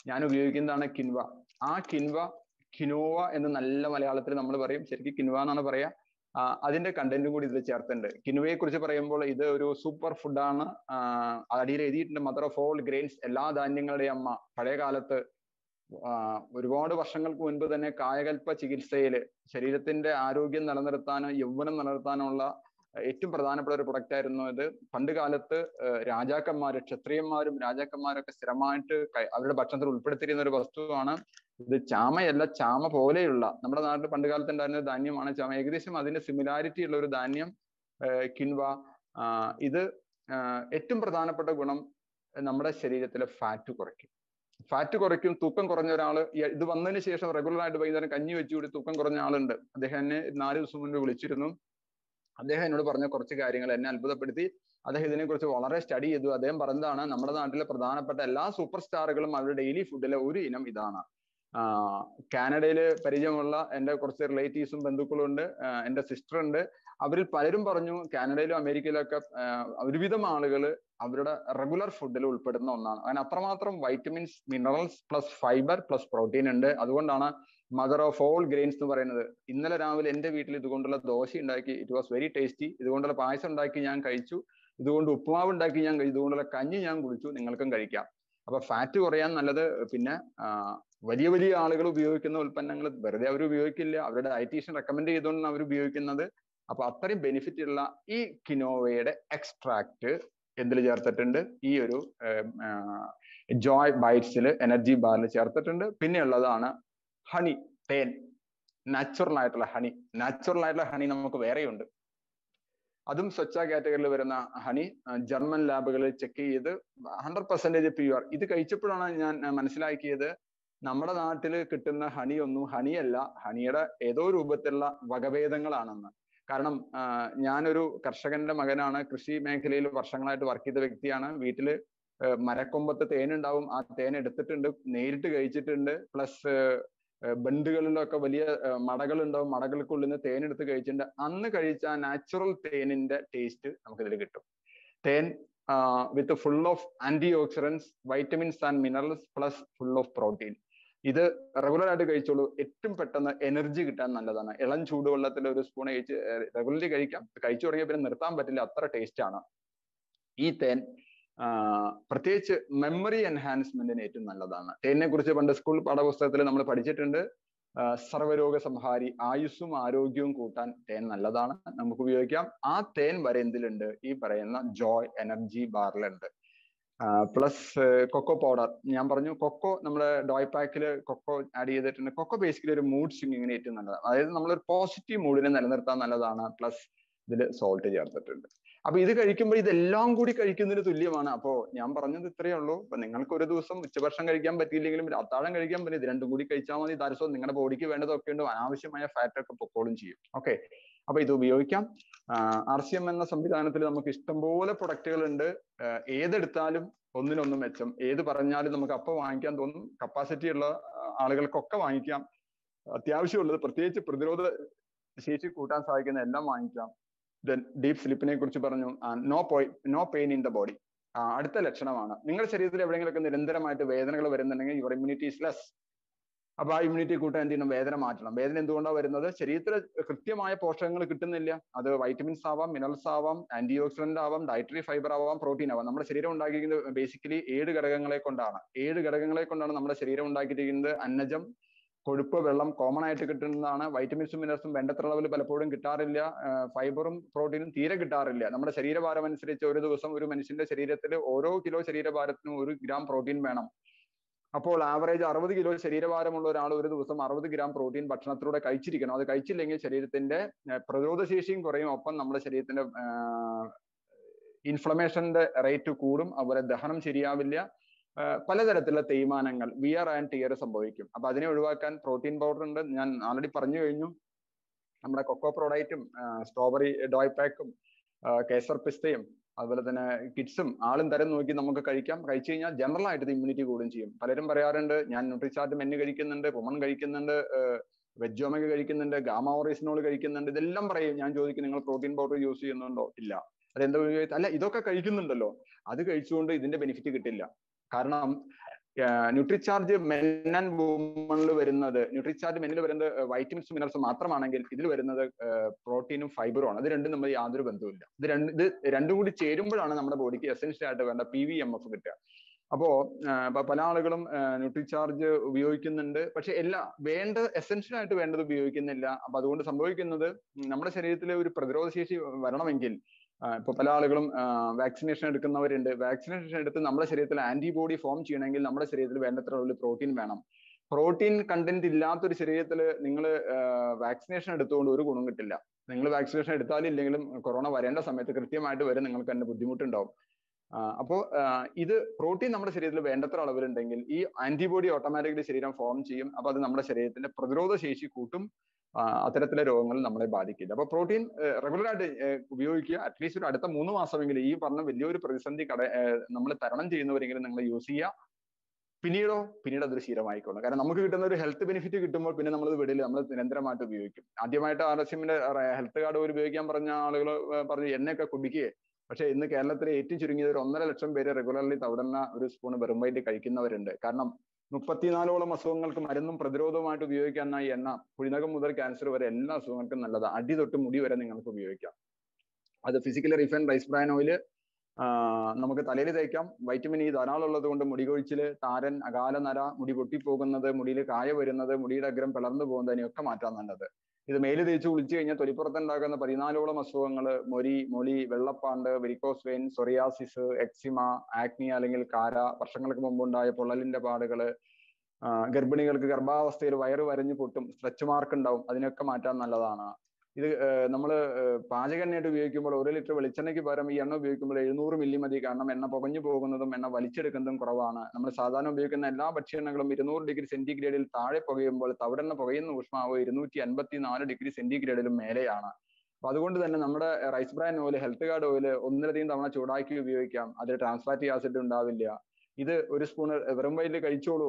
A: ഞാൻ ഉപയോഗിക്കുന്നതാണ് കിൻവ ആ കിൻവ കിനോവ എന്ന് നല്ല മലയാളത്തിൽ നമ്മൾ പറയും ശരിക്കും കിൻവ എന്നാണ് പറയാ അതിന്റെ കണ്ടന്റും കൂടി ഇതിൽ ചേർത്തിട്ടുണ്ട് കിനുവയെ കുറിച്ച് പറയുമ്പോൾ ഇത് ഒരു സൂപ്പർ ഫുഡാണ് അടിയിൽ എഴുതിയിട്ടുണ്ട് മദർ ഓഫ് ഓൾ ഗ്രെയിൻസ് എല്ലാ ധാന്യങ്ങളുടെയും അമ്മ പഴയ കാലത്ത് ഒരുപാട് വർഷങ്ങൾക്ക് മുൻപ് തന്നെ കായകൽപ്പ ചികിത്സയിൽ ശരീരത്തിന്റെ ആരോഗ്യം നിലനിർത്താനും യൗവനം നിലനിർത്താനുള്ള ഏറ്റവും പ്രധാനപ്പെട്ട ഒരു പ്രൊഡക്റ്റ് ആയിരുന്നു ഇത് പണ്ട് കാലത്ത് രാജാക്കന്മാര് ക്ഷത്രിയന്മാരും രാജാക്കന്മാരൊക്കെ സ്ഥിരമായിട്ട് അവരുടെ ഭക്ഷണത്തിൽ ഉൾപ്പെടുത്തിയിരുന്ന ഒരു വസ്തുവാണ് ഇത് ചാമയല്ല ചാമ പോലെയുള്ള നമ്മുടെ നാട്ടിൽ പണ്ട് കാലത്ത് ഉണ്ടായിരുന്ന ധാന്യമാണ് ചാമ ഏകദേശം അതിന്റെ സിമിലാരിറ്റി ഉള്ള ഒരു ധാന്യം കിൻവ ഇത് ഏറ്റവും പ്രധാനപ്പെട്ട ഗുണം നമ്മുടെ ശരീരത്തിലെ ഫാറ്റ് കുറയ്ക്കും ഫാറ്റ് കുറയ്ക്കും തൂക്കം കുറഞ്ഞ ഒരാൾ ഇത് വന്നതിന് ശേഷം റെഗുലർ ആയിട്ട് വൈകുന്നേരം കഞ്ഞി വെച്ചുകൂടി തൂക്കം കുറഞ്ഞ ആളുണ്ട് അദ്ദേഹം എന്നെ നാല് ദിവസം മുൻപ് വിളിച്ചിരുന്നു അദ്ദേഹം എന്നോട് പറഞ്ഞ കുറച്ച് കാര്യങ്ങൾ എന്നെ അത്ഭുതപ്പെടുത്തി അദ്ദേഹം ഇതിനെക്കുറിച്ച് വളരെ സ്റ്റഡി ചെയ്തു അദ്ദേഹം പറഞ്ഞതാണ് നമ്മുടെ നാട്ടിലെ പ്രധാനപ്പെട്ട എല്ലാ സൂപ്പർ സ്റ്റാറുകളും അവരുടെ ഡെയിലി ഫുഡിലെ ഒരു ഇനം ഇതാണ് കാനഡയിൽ പരിചയമുള്ള എൻ്റെ കുറച്ച് റിലേറ്റീവ്സും ബന്ധുക്കളും ഉണ്ട് എൻ്റെ സിസ്റ്റർ ഉണ്ട് അവരിൽ പലരും പറഞ്ഞു കാനഡയിലും അമേരിക്കയിലും ഒക്കെ ഒരുവിധം ആളുകൾ അവരുടെ റെഗുലർ ഫുഡിൽ ഉൾപ്പെടുന്ന ഒന്നാണ് അങ്ങനെ അത്രമാത്രം vitamins minerals plus fibre plus protein ഉണ്ട് അതുകൊണ്ടാണ് മദർ ഓഫ് ഓൾ ഗ്രെയിൻസ് എന്ന് പറയുന്നത് ഇന്നലെ രാവിലെ എൻ്റെ വീട്ടിൽ ഇതുകൊണ്ടുള്ള ദോശ ഉണ്ടാക്കി ഇറ്റ് വാസ് വെരി ടേസ്റ്റി ഇതുകൊണ്ടുള്ള പായസം ഉണ്ടാക്കി ഞാൻ കഴിച്ചു ഇതുകൊണ്ട് ഉപ്പുമാവ് ഉണ്ടാക്കി ഞാൻ കഴിച്ചു ഇതുകൊണ്ടുള്ള കഞ്ഞി ഞാൻ കുടിച്ചു നിങ്ങൾക്കും കഴിക്കാം അപ്പൊ ഫാറ്റ് കുറയാൻ നല്ലത് പിന്നെ വലിയ വലിയ ആളുകൾ ഉപയോഗിക്കുന്ന ഉൽപ്പന്നങ്ങൾ വെറുതെ അവർ ഉപയോഗിക്കില്ല അവരുടെ ഡയറ്റീഷ്യൻ റെക്കമെൻഡ് ചെയ്തുകൊണ്ടാണ് അവർ ഉപയോഗിക്കുന്നത് അപ്പൊ അത്രയും ബെനിഫിറ്റ് ഉള്ള ഈ കിനോവയുടെ എക്സ്ട്രാക്ട് എന്തിൽ ചേർത്തിട്ടുണ്ട് ഈ ഒരു ജോയ് ബൈറ്റ്സിൽ എനർജി ബാറിൽ ചേർത്തിട്ടുണ്ട് പിന്നെ ഉള്ളതാണ് ഹണി തേൻ നാച്ചുറൽ ആയിട്ടുള്ള ഹണി നാച്ചുറൽ ആയിട്ടുള്ള ഹണി നമുക്ക് വേറെയുണ്ട് അതും സ്വച്ഛ കാറ്റഗറിയിൽ വരുന്ന ഹണി ജർമ്മൻ ലാബുകളിൽ ചെക്ക് ചെയ്ത് ഹൺഡ്രഡ് പെർസെന്റേജ് പ്യുവർ ഇത് കഴിച്ചപ്പോഴാണ് ഞാൻ മനസ്സിലാക്കിയത് നമ്മുടെ നാട്ടിൽ കിട്ടുന്ന ഹണി ഒന്നും ഹണിയല്ല ഹണിയുടെ ഏതോ രൂപത്തിലുള്ള വകഭേദങ്ങളാണെന്ന് കാരണം ഞാനൊരു കർഷകന്റെ മകനാണ് കൃഷി മേഖലയിൽ വർഷങ്ങളായിട്ട് വർക്ക് ചെയ്ത വ്യക്തിയാണ് വീട്ടില് മരക്കൊമ്പത്ത് തേനുണ്ടാവും ആ തേൻ എടുത്തിട്ടുണ്ട് നേരിട്ട് കഴിച്ചിട്ടുണ്ട് പ്ലസ് ബണ്ടുകളിലൊക്കെ വലിയ മടകൾ ഉണ്ടാവും മടകൾക്കുള്ളിൽ നിന്ന് തേൻ എടുത്ത് കഴിച്ചിട്ടുണ്ട് അന്ന് കഴിച്ച നാച്ചുറൽ തേനിന്റെ ടേസ്റ്റ് നമുക്കിതിൽ കിട്ടും തേൻ with full of antioxidants vitamins and minerals plus full of protein ഇത് റെഗുലർ ആയിട്ട് കഴിച്ചോളൂ ഏറ്റവും പെട്ടെന്ന് എനർജി കിട്ടാൻ നല്ലതാണ് ഇളം ചൂടുവെള്ളത്തിൽ ഒരു സ്പൂൺ കഴിച്ച് റെഗുലർലി കഴിക്കാം കഴിച്ചു തുടങ്ങിയ പിന്നെ നിർത്താൻ പറ്റില്ല അത്ര ടേസ്റ്റ് ആണ് ഈ തേൻ പ്രത്യേകിച്ച് മെമ്മറി എൻഹാൻസ്മെന്റിന് ഏറ്റവും നല്ലതാണ് തേനിനെ കുറിച്ച് പണ്ട് സ്കൂൾ പാഠപുസ്തകത്തിൽ നമ്മൾ പഠിച്ചിട്ടുണ്ട് സർവരോഗ സംഹാരി ആയുസ്സും ആരോഗ്യവും കൂട്ടാൻ തേൻ നല്ലതാണ് നമുക്ക് ഉപയോഗിക്കാം ആ തേൻ വരെ എന്തിലുണ്ട് ഈ പറയുന്ന ജോയ് എനർജി ബാറിലുണ്ട് പ്ലസ് കൊക്കോ പൗഡർ ഞാൻ പറഞ്ഞു കൊക്കോ നമ്മുടെ ഡോയ് പാക്കിൽ കൊക്കോ ആഡ് ചെയ്തിട്ടുണ്ട് കൊക്കോ ബേസിക്കലി ഒരു മൂഡ് സ്വിങ്ങിങ്ങിന് ഏറ്റവും നല്ലതാണ് അതായത് നമ്മളൊരു പോസിറ്റീവ് മൂഡിനെ നിലനിർത്താൻ നല്ലതാണ് പ്ലസ് ഇതിൽ സോൾട്ട് ചേർത്തിട്ടുണ്ട് അപ്പൊ ഇത് കഴിക്കുമ്പോൾ ഇതെല്ലാം കൂടി കഴിക്കുന്നതിന് തുല്യമാണ് അപ്പോ ഞാൻ പറഞ്ഞത് ഇത്രയേ ഉള്ളൂ അപ്പൊ നിങ്ങൾക്ക് ഒരു ദിവസം ഉച്ചഭക്ഷണം കഴിക്കാൻ പറ്റിയില്ലെങ്കിലും അത്താഴം കഴിക്കാൻ പറ്റും ഇത് രണ്ടും കൂടി കഴിച്ചാൽ മതി ദാരസോ നിങ്ങളുടെ ബോഡിക്ക് വേണ്ടതൊക്കെ ഉണ്ട് അനാവശ്യമായ ഫാറ്റ് ഒക്കെ പൊക്കോളും ചെയ്യും ഓക്കെ അപ്പൊ ഇത് ഉപയോഗിക്കാം ആർ സി എം എന്ന സംവിധാനത്തിൽ നമുക്ക് ഇഷ്ടംപോലെ പ്രൊഡക്റ്റുകൾ ഉണ്ട് ഏതെടുത്താലും ഒന്നിനൊന്നും മെച്ചം ഏത് പറഞ്ഞാലും നമുക്ക് അപ്പൊ വാങ്ങിക്കാൻ തോന്നും കപ്പാസിറ്റി ഉള്ള ആളുകൾക്കൊക്കെ വാങ്ങിക്കാം അത്യാവശ്യമുള്ളത് പ്രത്യേകിച്ച് പ്രതിരോധ ശേഷി കൂട്ടാൻ സഹായിക്കുന്ന എല്ലാം വാങ്ങിക്കാം ദെൻ ഡീപ് സ്ലിപ്പിനെ കുറിച്ച് പറഞ്ഞു നോ പോയി no pain in the body അടുത്ത ലക്ഷണമാണ് നിങ്ങളുടെ ശരീരത്തിൽ എവിടെയെങ്കിലുമൊക്കെ നിരന്തരമായിട്ട് വേദനകൾ വരുന്നുണ്ടെങ്കിൽ യുവർ ഇമ്മ്യൂണിറ്റി ഇസ് ലെസ് അപ്പൊ ആ ഇമ്മ്യൂണിറ്റി കൂട്ടാൻ എന്ത് ചെയ്യണം വേദന മാറ്റണം വേദന എന്തുകൊണ്ടാണ് വരുന്നത് ശരീരത്തിൽ കൃത്യമായ പോഷകങ്ങൾ കിട്ടുന്നില്ല അത് വൈറ്റമിൻസ് ആവാം മിനറൽസ് ആവാം ആന്റി ഓക്സിഡന്റ് ആവാം ഡയറ്ററി ഫൈബർ ആവാം പ്രോട്ടീൻ ആവാം നമ്മുടെ ശരീരം ഉണ്ടാക്കിയിരിക്കുന്നത് ബേസിക്കലി ഏഴ് ഘടകങ്ങളെ കൊണ്ടാണ് ഏഴ് ഘടകങ്ങളെ കൊണ്ടാണ് നമ്മുടെ ശരീരം ഉണ്ടാക്കിയിരിക്കുന്നത് അന്നജം കൊഴുപ്പ് വെള്ളം കോമൺ ആയിട്ട് കിട്ടുന്നതാണ് വൈറ്റമിൻസും മിനറൽസും വേണ്ടത്ര അളവിൽ പലപ്പോഴും കിട്ടാറില്ല ഫൈബറും പ്രോട്ടീനും തീരെ കിട്ടാറില്ല നമ്മുടെ ശരീരഭാരം അനുസരിച്ച് ഒരു ദിവസം ഒരു മനുഷ്യന്റെ ശരീരത്തിൽ ഓരോ കിലോ ശരീരഭാരത്തിനും ഒരു ഗ്രാം പ്രോട്ടീൻ വേണം അപ്പോൾ ആവറേജ് അറുപത് കിലോ ശരീരഭാരമുള്ള ഒരാൾ ഒരു ദിവസം അറുപത് ഗ്രാം പ്രോട്ടീൻ ഭക്ഷണത്തിലൂടെ കഴിച്ചിരിക്കണം അത് കഴിച്ചില്ലെങ്കിൽ ശരീരത്തിന്റെ പ്രതിരോധ ശേഷിയും കുറയും ഒപ്പം നമ്മുടെ ശരീരത്തിന്റെ ഇൻഫ്ലമേഷന്റെ റേറ്റ് കൂടും അതുപോലെ ദഹനം ശരിയാവില്ല പലതരത്തിലുള്ള തേയ്മാനങ്ങൾ വിയർ ആൻഡ് ടിയർ സംഭവിക്കും അപ്പൊ അതിനെ ഒഴിവാക്കാൻ പ്രോട്ടീൻ പൗഡർ ഉണ്ട് ഞാൻ ആൾറെഡി പറഞ്ഞു കഴിഞ്ഞു നമ്മുടെ കൊക്കോ പ്രോഡക്റ്റും സ്ട്രോബെറി ഡോയ് പാക്കും കേസർ പിസ്തയും അതുപോലെ തന്നെ കിഡ്സും ആളും തരം നോക്കി നമുക്ക് കഴിക്കാം കഴിച്ചു കഴിഞ്ഞാൽ ജനറൽ ആയിട്ട് ഇമ്മ്യൂണിറ്റി കൂടുകയും ചെയ്യും പലരും പറയാറുണ്ട് ഞാൻ ന്യൂട്രിചാർട്ട് മെന്നു കഴിക്കുന്നുണ്ട് വുമൺ കഴിക്കുന്നുണ്ട് വെജോമക കഴിക്കുന്നുണ്ട് ഗാമ ഓറീസിനോൾ കഴിക്കുന്നുണ്ട് ഇതെല്ലാം പറയും ഞാൻ ചോദിക്കും നിങ്ങൾ പ്രോട്ടീൻ പൗഡർ യൂസ് ചെയ്യുന്നുണ്ടോ ഇല്ല അതെന്താ അല്ല ഇതൊക്കെ കഴിക്കുന്നുണ്ടല്ലോ അത് കഴിച്ചുകൊണ്ട് ഇതിന്റെ ബെനിഫിറ്റ് കിട്ടില്ല കാരണം ന്യൂട്രിചാർജ് മെൻ ആൻഡ് വുമണിൽ വരുന്നത് ന്യൂട്രിചാർജ് മെന്നിൽ വരുന്നത് വൈറ്റമിൻസ് മിനറൽസ് മാത്രമാണെങ്കിൽ ഇതിൽ വരുന്നത് പ്രോട്ടീനും ഫൈബറും ആണ് ഇത് രണ്ടും നമ്മൾ യാതൊരു ബന്ധവുമില്ല ഇത് രണ്ട് ഇത് രണ്ടും കൂടി ചേരുമ്പോഴാണ് നമ്മുടെ ബോഡിക്ക് എസെൻഷ്യൽ ആയിട്ട് വേണ്ട പി വി എം എഫ് കിട്ടുക അപ്പോ പല ആളുകളും ന്യൂട്രിചാർജ് ഉപയോഗിക്കുന്നുണ്ട് പക്ഷെ എല്ലാ വേണ്ട എസെൻഷ്യൽ ആയിട്ട് വേണ്ടത് ഉപയോഗിക്കുന്നില്ല അപ്പൊ അതുകൊണ്ട് സംഭവിക്കുന്നത് നമ്മുടെ ശരീരത്തിലെ ഒരു പ്രതിരോധ ശേഷി വരണമെങ്കിൽ ഇപ്പൊ പല ആളുകളും വാക്സിനേഷൻ എടുക്കുന്നവരുണ്ട് വാക്സിനേഷൻ എടുത്ത് നമ്മുടെ ശരീരത്തിൽ ആന്റിബോഡി ഫോം ചെയ്യണമെങ്കിൽ നമ്മുടെ ശരീരത്തിൽ വേണ്ടത്ര ഉള്ള പ്രോട്ടീൻ വേണം പ്രോട്ടീൻ കണ്ടന്റ് ഇല്ലാത്തൊരു ശരീരത്തിൽ നിങ്ങൾ വാക്സിനേഷൻ എടുത്തുകൊണ്ട് ഒരു ഗുണം കിട്ടില്ല നിങ്ങൾ വാക്സിനേഷൻ എടുത്താലും ഇല്ലെങ്കിലും കൊറോണ വരേണ്ട സമയത്ത് കൃത്യമായിട്ട് വരെ നിങ്ങൾക്ക് തന്നെ ബുദ്ധിമുട്ടുണ്ടാവും അപ്പോൾ ഇത് പ്രോട്ടീൻ നമ്മുടെ ശരീരത്തിൽ വേണ്ടത്ര അളവിലുണ്ടെങ്കിൽ ഈ ആന്റിബോഡി ഓട്ടോമാറ്റിക്കലി ശരീരം ഫോം ചെയ്യും അപ്പൊ അത് നമ്മുടെ ശരീരത്തിന്റെ പ്രതിരോധ ശേഷി കൂട്ടും അത്തരത്തിലെ രോഗങ്ങൾ നമ്മളെ ബാധിക്കില്ല അപ്പൊ പ്രോട്ടീൻ റെഗുലർ ആയിട്ട് ഉപയോഗിക്കുക അറ്റ്ലീസ്റ്റ് ഒരു അടുത്ത മൂന്ന് മാസമെങ്കിലും ഈ പറഞ്ഞ വലിയൊരു പ്രതിസന്ധി കട നമ്മൾ തരണം ചെയ്യുന്നവരെങ്കിലും നിങ്ങൾ യൂസ് ചെയ്യുക പിന്നീടോ പിന്നീട് അതൊരു ശീലമായിക്കോണം കാരണം നമുക്ക് കിട്ടുന്ന ഒരു ഹെൽത്ത് ബെനിഫിറ്റ് കിട്ടുമ്പോൾ പിന്നെ നമ്മൾ വിടില്ല നമ്മൾ നിരന്തരമായിട്ട് ഉപയോഗിക്കും ആദ്യമായിട്ട് ആർ എസ് എമ്മിന്റെ ഹെൽത്ത് കാർഡ് ഒരു ഉപയോഗിക്കാൻ പറഞ്ഞ ആളുകൾ പറഞ്ഞു എണ്ണയൊക്കെ കുടിക്കുകയെ പക്ഷെ ഇന്ന് കേരളത്തിലെ ഏറ്റവും ചുരുങ്ങിയത് ഒരു ഒന്നര ലക്ഷം പേര് റെഗുലർലി തവിടുന്ന ഒരു സ്പൂൺ വെറും വൈറ്റ് കഴിക്കുന്നവരുണ്ട് കാരണം മുപ്പത്തിനാലോളം അസുഖങ്ങൾക്ക് മരുന്നും പ്രതിരോധവുമായിട്ട് ഉപയോഗിക്കാവുന്ന ഈ എണ്ണ കുഴിനകം മുതൽ ക്യാൻസർ വരെ എല്ലാ അസുഖങ്ങൾക്കും നല്ലതാണ് അടി തൊട്ട് മുടി വരെ നിങ്ങൾക്ക് ഉപയോഗിക്കാം അത് physically refine rice bran oil നമുക്ക് തലയിൽ തേക്കാം വൈറ്റമിൻ ഇ ധാരാളം ഉള്ളത് കൊണ്ട് മുടി കൊഴിച്ചില് താരൻ അകാല നര മുടി പൊട്ടിപ്പോകുന്നത് മുടിയിൽ കായ വരുന്നത് മുടിയുടെ അഗ്രം പിളർന്നു പോകുന്നതിനെയൊക്കെ മാറ്റാൻ നല്ലത് ഇത് മേല് തേച്ച് കുളിച്ചു കഴിഞ്ഞാൽ തൊലിപ്പുറത്തുണ്ടാകുന്ന പതിനാലോളം അസുഖങ്ങൾ മൊരി മൊളി വെള്ളപ്പാണ്ട് varicose vein psoriasis eczema acne അല്ലെങ്കിൽ കാര വർഷങ്ങൾക്ക് മുമ്പുണ്ടായ പൊള്ളലിന്റെ പാടുകള് ഗർഭിണികൾക്ക് ഗർഭാവസ്ഥയിൽ വയറ് വരഞ്ഞു പൊട്ടും സ്ട്രെച്ച് മാർക്ക് ഉണ്ടാവും അതിനൊക്കെ മാറ്റാൻ നല്ലതാണ് ഇത് നമ്മൾ പാചക എണ്ണയായിട്ട് ഉപയോഗിക്കുമ്പോൾ ഒരു ലിറ്റർ വെളിച്ചെണ്ണയ്ക്ക് പകരം ഈ എണ്ണ ഉപയോഗിക്കുമ്പോൾ എഴുന്നൂറ് മില്ലി മതി കാരണം എണ്ണ പുകഞ്ഞു പോകുന്നതും എണ്ണ വലിച്ചെടുക്കുന്നതും കുറവാണ് നമ്മൾ സാധാരണ ഉപയോഗിക്കുന്ന എല്ലാ ഭക്ഷ്യെണ്ണകളും ഇരുന്നൂറ് ഡിഗ്രി സെന്റിഗ്രേഡിൽ താഴെ പുകയുമ്പോൾ തവിടെണ്ണ പുകയുന്ന ഊഷ്മാവ് ഇരുന്നൂറ്റി അൻപത്തി നാല് ഡിഗ്രി സെന്റിഗ്രേഡിലും മേലെയാണ് അപ്പൊ അതുകൊണ്ട് തന്നെ നമ്മുടെ rice bran oil health card oil ഒന്നിലധികം തവണ ചൂടാക്കി ഉപയോഗിക്കാം അതിൽ ട്രാൻസ്ഫാറ്റി ആസിഡ് ഉണ്ടാവില്ല ഇത് ഒരു സ്പൂൺ വെറും വയലിൽ കഴിച്ചോളൂ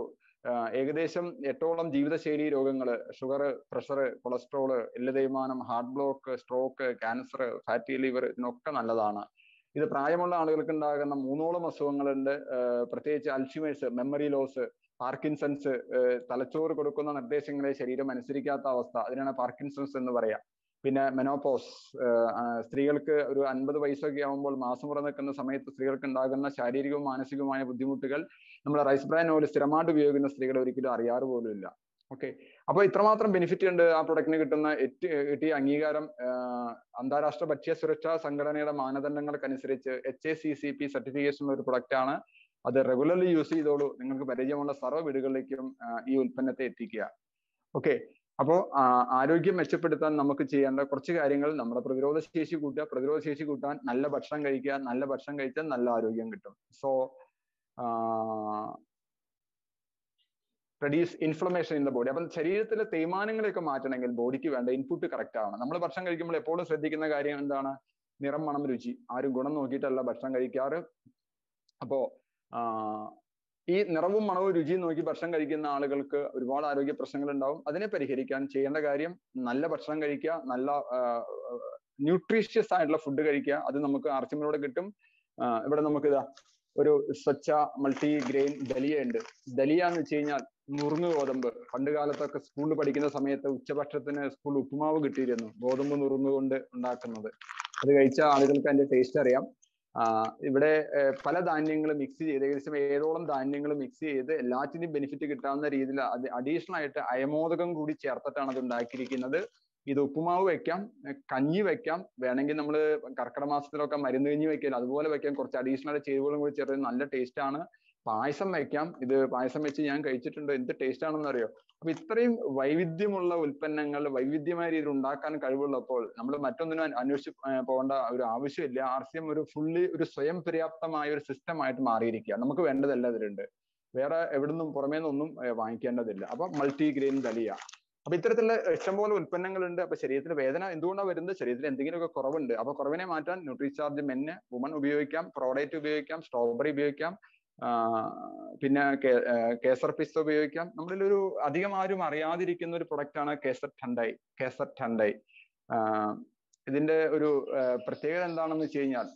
A: ഏകദേശം എട്ടോളം ജീവിതശൈലി രോഗങ്ങൾ ഷുഗർ പ്രഷർ കൊളസ്ട്രോൾ എല്ല് തേയ്മാനം heart block stroke cancer fatty liver ഇതിനൊക്കെ നല്ലതാണ് ഇത് പ്രായമുള്ള ആളുകൾക്ക് ഉണ്ടാകുന്ന മൂന്നോളം അസുഖങ്ങളുണ്ട് പ്രത്യേകിച്ച് അൽഷിമേഴ്സ് മെമ്മറി ലോസ് പാർക്കിൻസൺസ് തലച്ചോറ് കൊടുക്കുന്ന നിർദ്ദേശങ്ങളെ ശരീരം അനുസരിക്കാത്ത അവസ്ഥ അതിനാണ് പാർക്കിൻസൺസ് എന്ന് പറയാം പിന്നെ മെനോപോസ് സ്ത്രീകൾക്ക് ഒരു അൻപത് വയസ്സൊക്കെ ആകുമ്പോൾ മാസമുറ നിൽക്കുന്ന സമയത്ത് സ്ത്രീകൾക്ക് ഉണ്ടാകുന്ന ശാരീരികവും മാനസികവുമായ ബുദ്ധിമുട്ടുകൾ നമ്മൾ റൈസ് ബ്രാൻ ഓയിൽ സ്ഥിരമായിട്ട് ഉപയോഗിക്കുന്ന സ്ത്രീകൾ ഒരിക്കലും അറിയാറ് പോലും ഇല്ല ഓക്കെ അപ്പൊ ഇത്രമാത്രം ബെനിഫിറ്റ് ഉണ്ട് ആ പ്രൊഡക്റ്റിന് കിട്ടുന്ന കിട്ടിയ അംഗീകാരം അന്താരാഷ്ട്ര ഭക്ഷ്യ സുരക്ഷാ സംഘടനയുടെ മാനദണ്ഡങ്ങൾക്കനുസരിച്ച് H A C C P certification ഒരു പ്രൊഡക്റ്റ് ആണ് അത് റെഗുലർലി യൂസ് ചെയ്തോളൂ നിങ്ങൾക്ക് പരിചയമുള്ള സർവ്വ വീടുകളിലേക്കും ഈ ഉൽപ്പന്നത്തെ എത്തിക്കുക ഓക്കെ അപ്പോ ആരോഗ്യം മെച്ചപ്പെടുത്താൻ നമുക്ക് ചെയ്യേണ്ട കുറച്ച് കാര്യങ്ങൾ നമ്മുടെ പ്രതിരോധ ശേഷി കൂട്ടുക പ്രതിരോധ ശേഷി കൂട്ടാൻ നല്ല ഭക്ഷണം കഴിക്കുക നല്ല ഭക്ഷണം കഴിച്ചാൽ നല്ല ആരോഗ്യം കിട്ടും so reduce inflammation in the body അപ്പം ശരീരത്തിലെ തേയ്മാനങ്ങളെയൊക്കെ മാറ്റണമെങ്കിൽ ബോഡിക്ക് വേണ്ട ഇൻപുട്ട് കറക്റ്റ് ആണ് നമ്മൾ ഭക്ഷണം കഴിക്കുമ്പോൾ എപ്പോഴും ശ്രദ്ധിക്കുന്ന കാര്യം എന്താണ് നിറം മണം രുചി ആരും ഗുണം നോക്കിയിട്ടല്ല ഭക്ഷണം കഴിക്കാറ് അപ്പോ ഈ നിറവും മണവും രുചിയും നോക്കി ഭക്ഷണം കഴിക്കുന്ന ആളുകൾക്ക് ഒരുപാട് ആരോഗ്യ പ്രശ്നങ്ങൾ ഉണ്ടാവും അതിനെ പരിഹരിക്കാൻ ചെയ്യേണ്ട കാര്യം നല്ല ഭക്ഷണം കഴിക്കുക നല്ല ന്യൂട്രീഷ്യസ് ആയിട്ടുള്ള ഫുഡ് കഴിക്കുക അത് നമുക്ക് ആർച്ചിമിലൂടെ കിട്ടും ഇവിടെ നമുക്ക് ഇതാ ഒരു സ്വച്ഛ മൾട്ടി ഗ്രെയിൻ ദലിയ ഉണ്ട് ദലിയ എന്ന് വെച്ച് കഴിഞ്ഞാൽ നുറുങ്ങ് ഗോതമ്പ് പണ്ട് കാലത്തൊക്കെ സ്കൂളിൽ പഠിക്കുന്ന സമയത്ത് ഉച്ചഭക്ഷണത്തിന് സ്കൂളിൽ ഉപ്പുമാവ് കിട്ടിയിരുന്നു ഗോതമ്പ് നുറുങ്ങ് കൊണ്ട് ഉണ്ടാക്കുന്നത് അത് കഴിച്ച ആളുകൾക്ക് അതിന്റെ ടേസ്റ്റ് അറിയാം ഇവിടെ പല ധാന്യങ്ങൾ മിക്സ് ചെയ്ത് ഏകദേശം ഏഴോളം ധാന്യങ്ങൾ മിക്സ് ചെയ്ത് എല്ലാറ്റിനും ബെനിഫിറ്റ് കിട്ടാവുന്ന രീതിയിൽ അത് അഡീഷണൽ ആയിട്ട് അയമോദകം കൂടി ചേർത്തിട്ടാണ് അത് ഉണ്ടാക്കിയിരിക്കുന്നത് ഇത് ഉപ്പുമാവ് വെക്കാം കഞ്ഞി വെക്കാം വേണമെങ്കിൽ നമ്മൾ കർക്കിടക മാസത്തിലൊക്കെ മരുന്ന് കഞ്ഞി വെക്കാം അതുപോലെ വെക്കാം കുറച്ച് അഡീഷണൽ ചേരുവകളും കൂടി ചേർത്ത് നല്ല ടേസ്റ്റ് ആണ് പായസം വെക്കാം ഇത് പായസം വെച്ച് ഞാൻ കഴിച്ചിട്ടുണ്ട് എന്ത് ടേസ്റ്റ് ആണെന്ന് അറിയോ അപ്പൊ ഇത്രയും വൈവിധ്യമുള്ള ഉൽപ്പന്നങ്ങൾ വൈവിധ്യമായ രീതിയിൽ ഉണ്ടാക്കാൻ കഴിവുള്ളപ്പോൾ നമ്മൾ മറ്റൊന്നിനും അന്വേഷിച്ച് പോകേണ്ട ഒരു ആവശ്യമില്ല ആർ സി എം ഒരു ഫുള്ളി ഒരു സ്വയം പര്യാപ്തമായ ഒരു സിസ്റ്റം ആയിട്ട് മാറിയിരിക്കുക നമുക്ക് വേണ്ടതെല്ലാം ഇതിലുണ്ട് വേറെ എവിടുന്നും പുറമേ നിന്നൊന്നും വാങ്ങിക്കേണ്ടതില്ല അപ്പൊ മൾട്ടി ഗ്രെയിൻ ദലിയ അപ്പൊ ഇത്തരത്തിലുള്ള ഇഷ്ടംപോലെ ഉൽപ്പന്നങ്ങളുണ്ട് അപ്പൊ ശരീരത്തിന് വേദന എന്തുകൊണ്ടാണ് വരുന്നത് ശരീരത്തിൽ എന്തെങ്കിലുമൊക്കെ കുറവുണ്ട് അപ്പൊ കുറവിനെ മാറ്റാൻ ന്യൂട്രിചാർജ് മെന്ന് വുമൺ ഉപയോഗിക്കാം പ്രോഡക്റ്റ് ഉപയോഗിക്കാം സ്ട്രോബെറി ഉപയോഗിക്കാം പിന്നെ കേസർ പിസ്ത ഉപയോഗിക്കാം നമ്മളിൽ ഒരു അധികം ആരും അറിയാതിരിക്കുന്ന ഒരു പ്രൊഡക്റ്റ് ആണ് കേസർ ടണ്ടൈ കേസർ ടണ്ടൈ ഇതിന്റെ ഒരു പ്രത്യേകത എന്താണെന്ന് വെച്ച് കഴിഞ്ഞാൽ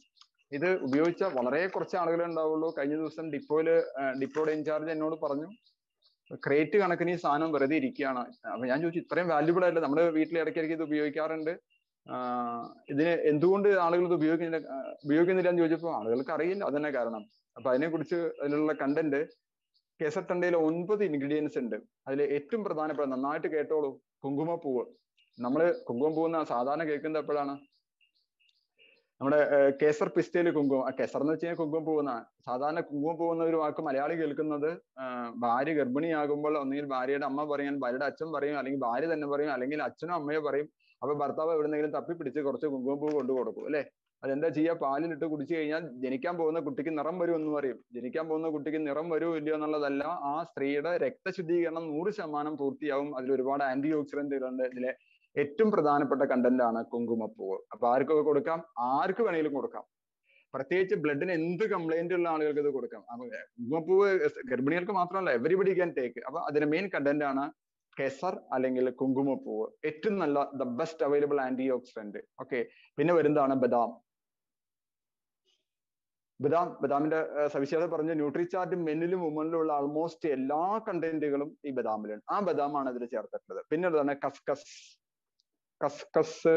A: ഇത് ഉപയോഗിച്ച വളരെ കുറച്ച് ആളുകളെ ഉണ്ടാവുള്ളൂ കഴിഞ്ഞ ദിവസം ഡിപ്പോയില് ഡിപ്പോയുടെ ഇൻചാർജ് എന്നോട് പറഞ്ഞു ക്രേറ്റ് കണക്കിന് ഈ സാധനം വെറുതെ ഇരിക്കുകയാണ് അപ്പൊ ഞാൻ ചോദിച്ചു ഇത്രയും വാല്യുബിൾ ആയില്ല നമ്മുടെ വീട്ടിൽ ഇടയ്ക്കിടയ്ക്ക് ഇത് ഉപയോഗിക്കാറുണ്ട് ഇതിന് എന്തുകൊണ്ട് ആളുകൾ ഇത് ഉപയോഗിക്കുന്നില്ല ഉപയോഗിക്കുന്നില്ല എന്ന് ചോദിച്ചപ്പോൾ ആളുകൾക്ക് അറിയില്ല അതന്നെ കാരണം അപ്പൊ അതിനെക്കുറിച്ച് അതിലുള്ള കണ്ടന്റ് കേസർത്തണ്ടയിൽ ഒൻപത് ഇൻഗ്രീഡിയൻസ് ഉണ്ട് അതിൽ ഏറ്റവും പ്രധാനപ്പെട്ട നന്നായിട്ട് കേട്ടോളൂ കുങ്കുമപ്പൂവ് നമ്മള് കുങ്കുമപ്പൂ എന്ന സാധാരണ കേൾക്കുന്നത് എപ്പോഴാണ് നമ്മുടെ കേസർ പിസ്റ്റയിൽ കുങ്കുമം കേസർ എന്ന് വെച്ച് കഴിഞ്ഞാൽ കുങ്കുമം പൂവെന്ന സാധാരണ കുങ്കുമം പൂവെന്ന ഒരു വാക്ക് മലയാളി കേൾക്കുന്നത് ഭാര്യ ഗർഭിണിയാകുമ്പോൾ ഒന്നുകിൽ ഭാര്യയുടെ അമ്മ പറയും ഭാര്യയുടെ അച്ഛൻ പറയും അല്ലെങ്കിൽ ഭാര്യ തന്നെ പറയും അല്ലെങ്കിൽ അച്ഛനും അമ്മയോ പറയും അപ്പൊ ഭർത്താവ് എവിടെന്നെങ്കിലും തപ്പിപ്പിടിച്ച് കുറച്ച് കുങ്കുമപ്പൂ കൊണ്ടു കൊടുക്കും അല്ലെ അതെന്താ ചെയ്യുക പാലിലിട്ട് കുടിച്ചു കഴിഞ്ഞാൽ ജനിക്കാൻ പോകുന്ന കുട്ടിക്ക് നിറം വരും എന്ന് പറയും ജനിക്കാൻ പോകുന്ന കുട്ടിക്ക് നിറം വരുമോ ഇല്ലയോ എന്നുള്ളതല്ല ആ സ്ത്രീയുടെ രക്തശുദ്ധീകരണം നൂറ് ശതമാനം പൂർത്തിയാവും അതിൽ ഒരുപാട് ആന്റി ഓക്സിഡന്റുകളുണ്ട് ഇതിലെ ഏറ്റവും പ്രധാനപ്പെട്ട കണ്ടന്റ് ആണ് കുങ്കുമപ്പൂവ് അപ്പൊ ആർക്കൊക്കെ കൊടുക്കാം ആർക്ക് വേണമെങ്കിലും കൊടുക്കാം പ്രത്യേകിച്ച് ബ്ലഡിന് എന്ത് കംപ്ലൈന്റ് ഉള്ള ആളുകൾക്ക് ഇത് കൊടുക്കാം അപ്പൊ കുങ്കുമപ്പൂവ് ഗർഭിണികൾക്ക് മാത്രമല്ല എവരിബഡി ക്യാൻ ടേക്ക് അപ്പൊ അതിന്റെ മെയിൻ കണ്ടന്റ് ആണ് കെസർ അല്ലെങ്കിൽ കുങ്കുമപ്പൂവ് ഏറ്റവും നല്ല the best available antioxidant okay പിന്നെ വരുന്നതാണ് ബദാം ബദാം ബദാമിന്റെ സവിശേഷത പറഞ്ഞ ന്യൂട്രിചാർട്ട് മെന്നിലും വുമണിലും ഉള്ള ആൾമോസ്റ്റ് എല്ലാ കണ്ടന്റുകളും ഈ ബദാമിലുണ്ട് ആ ബദാമാണ് ഇതിൽ ചേർത്തിട്ടുള്ളത് പിന്നെ ഉള്ളതാണ് കസ്കസ് കസ്കസ്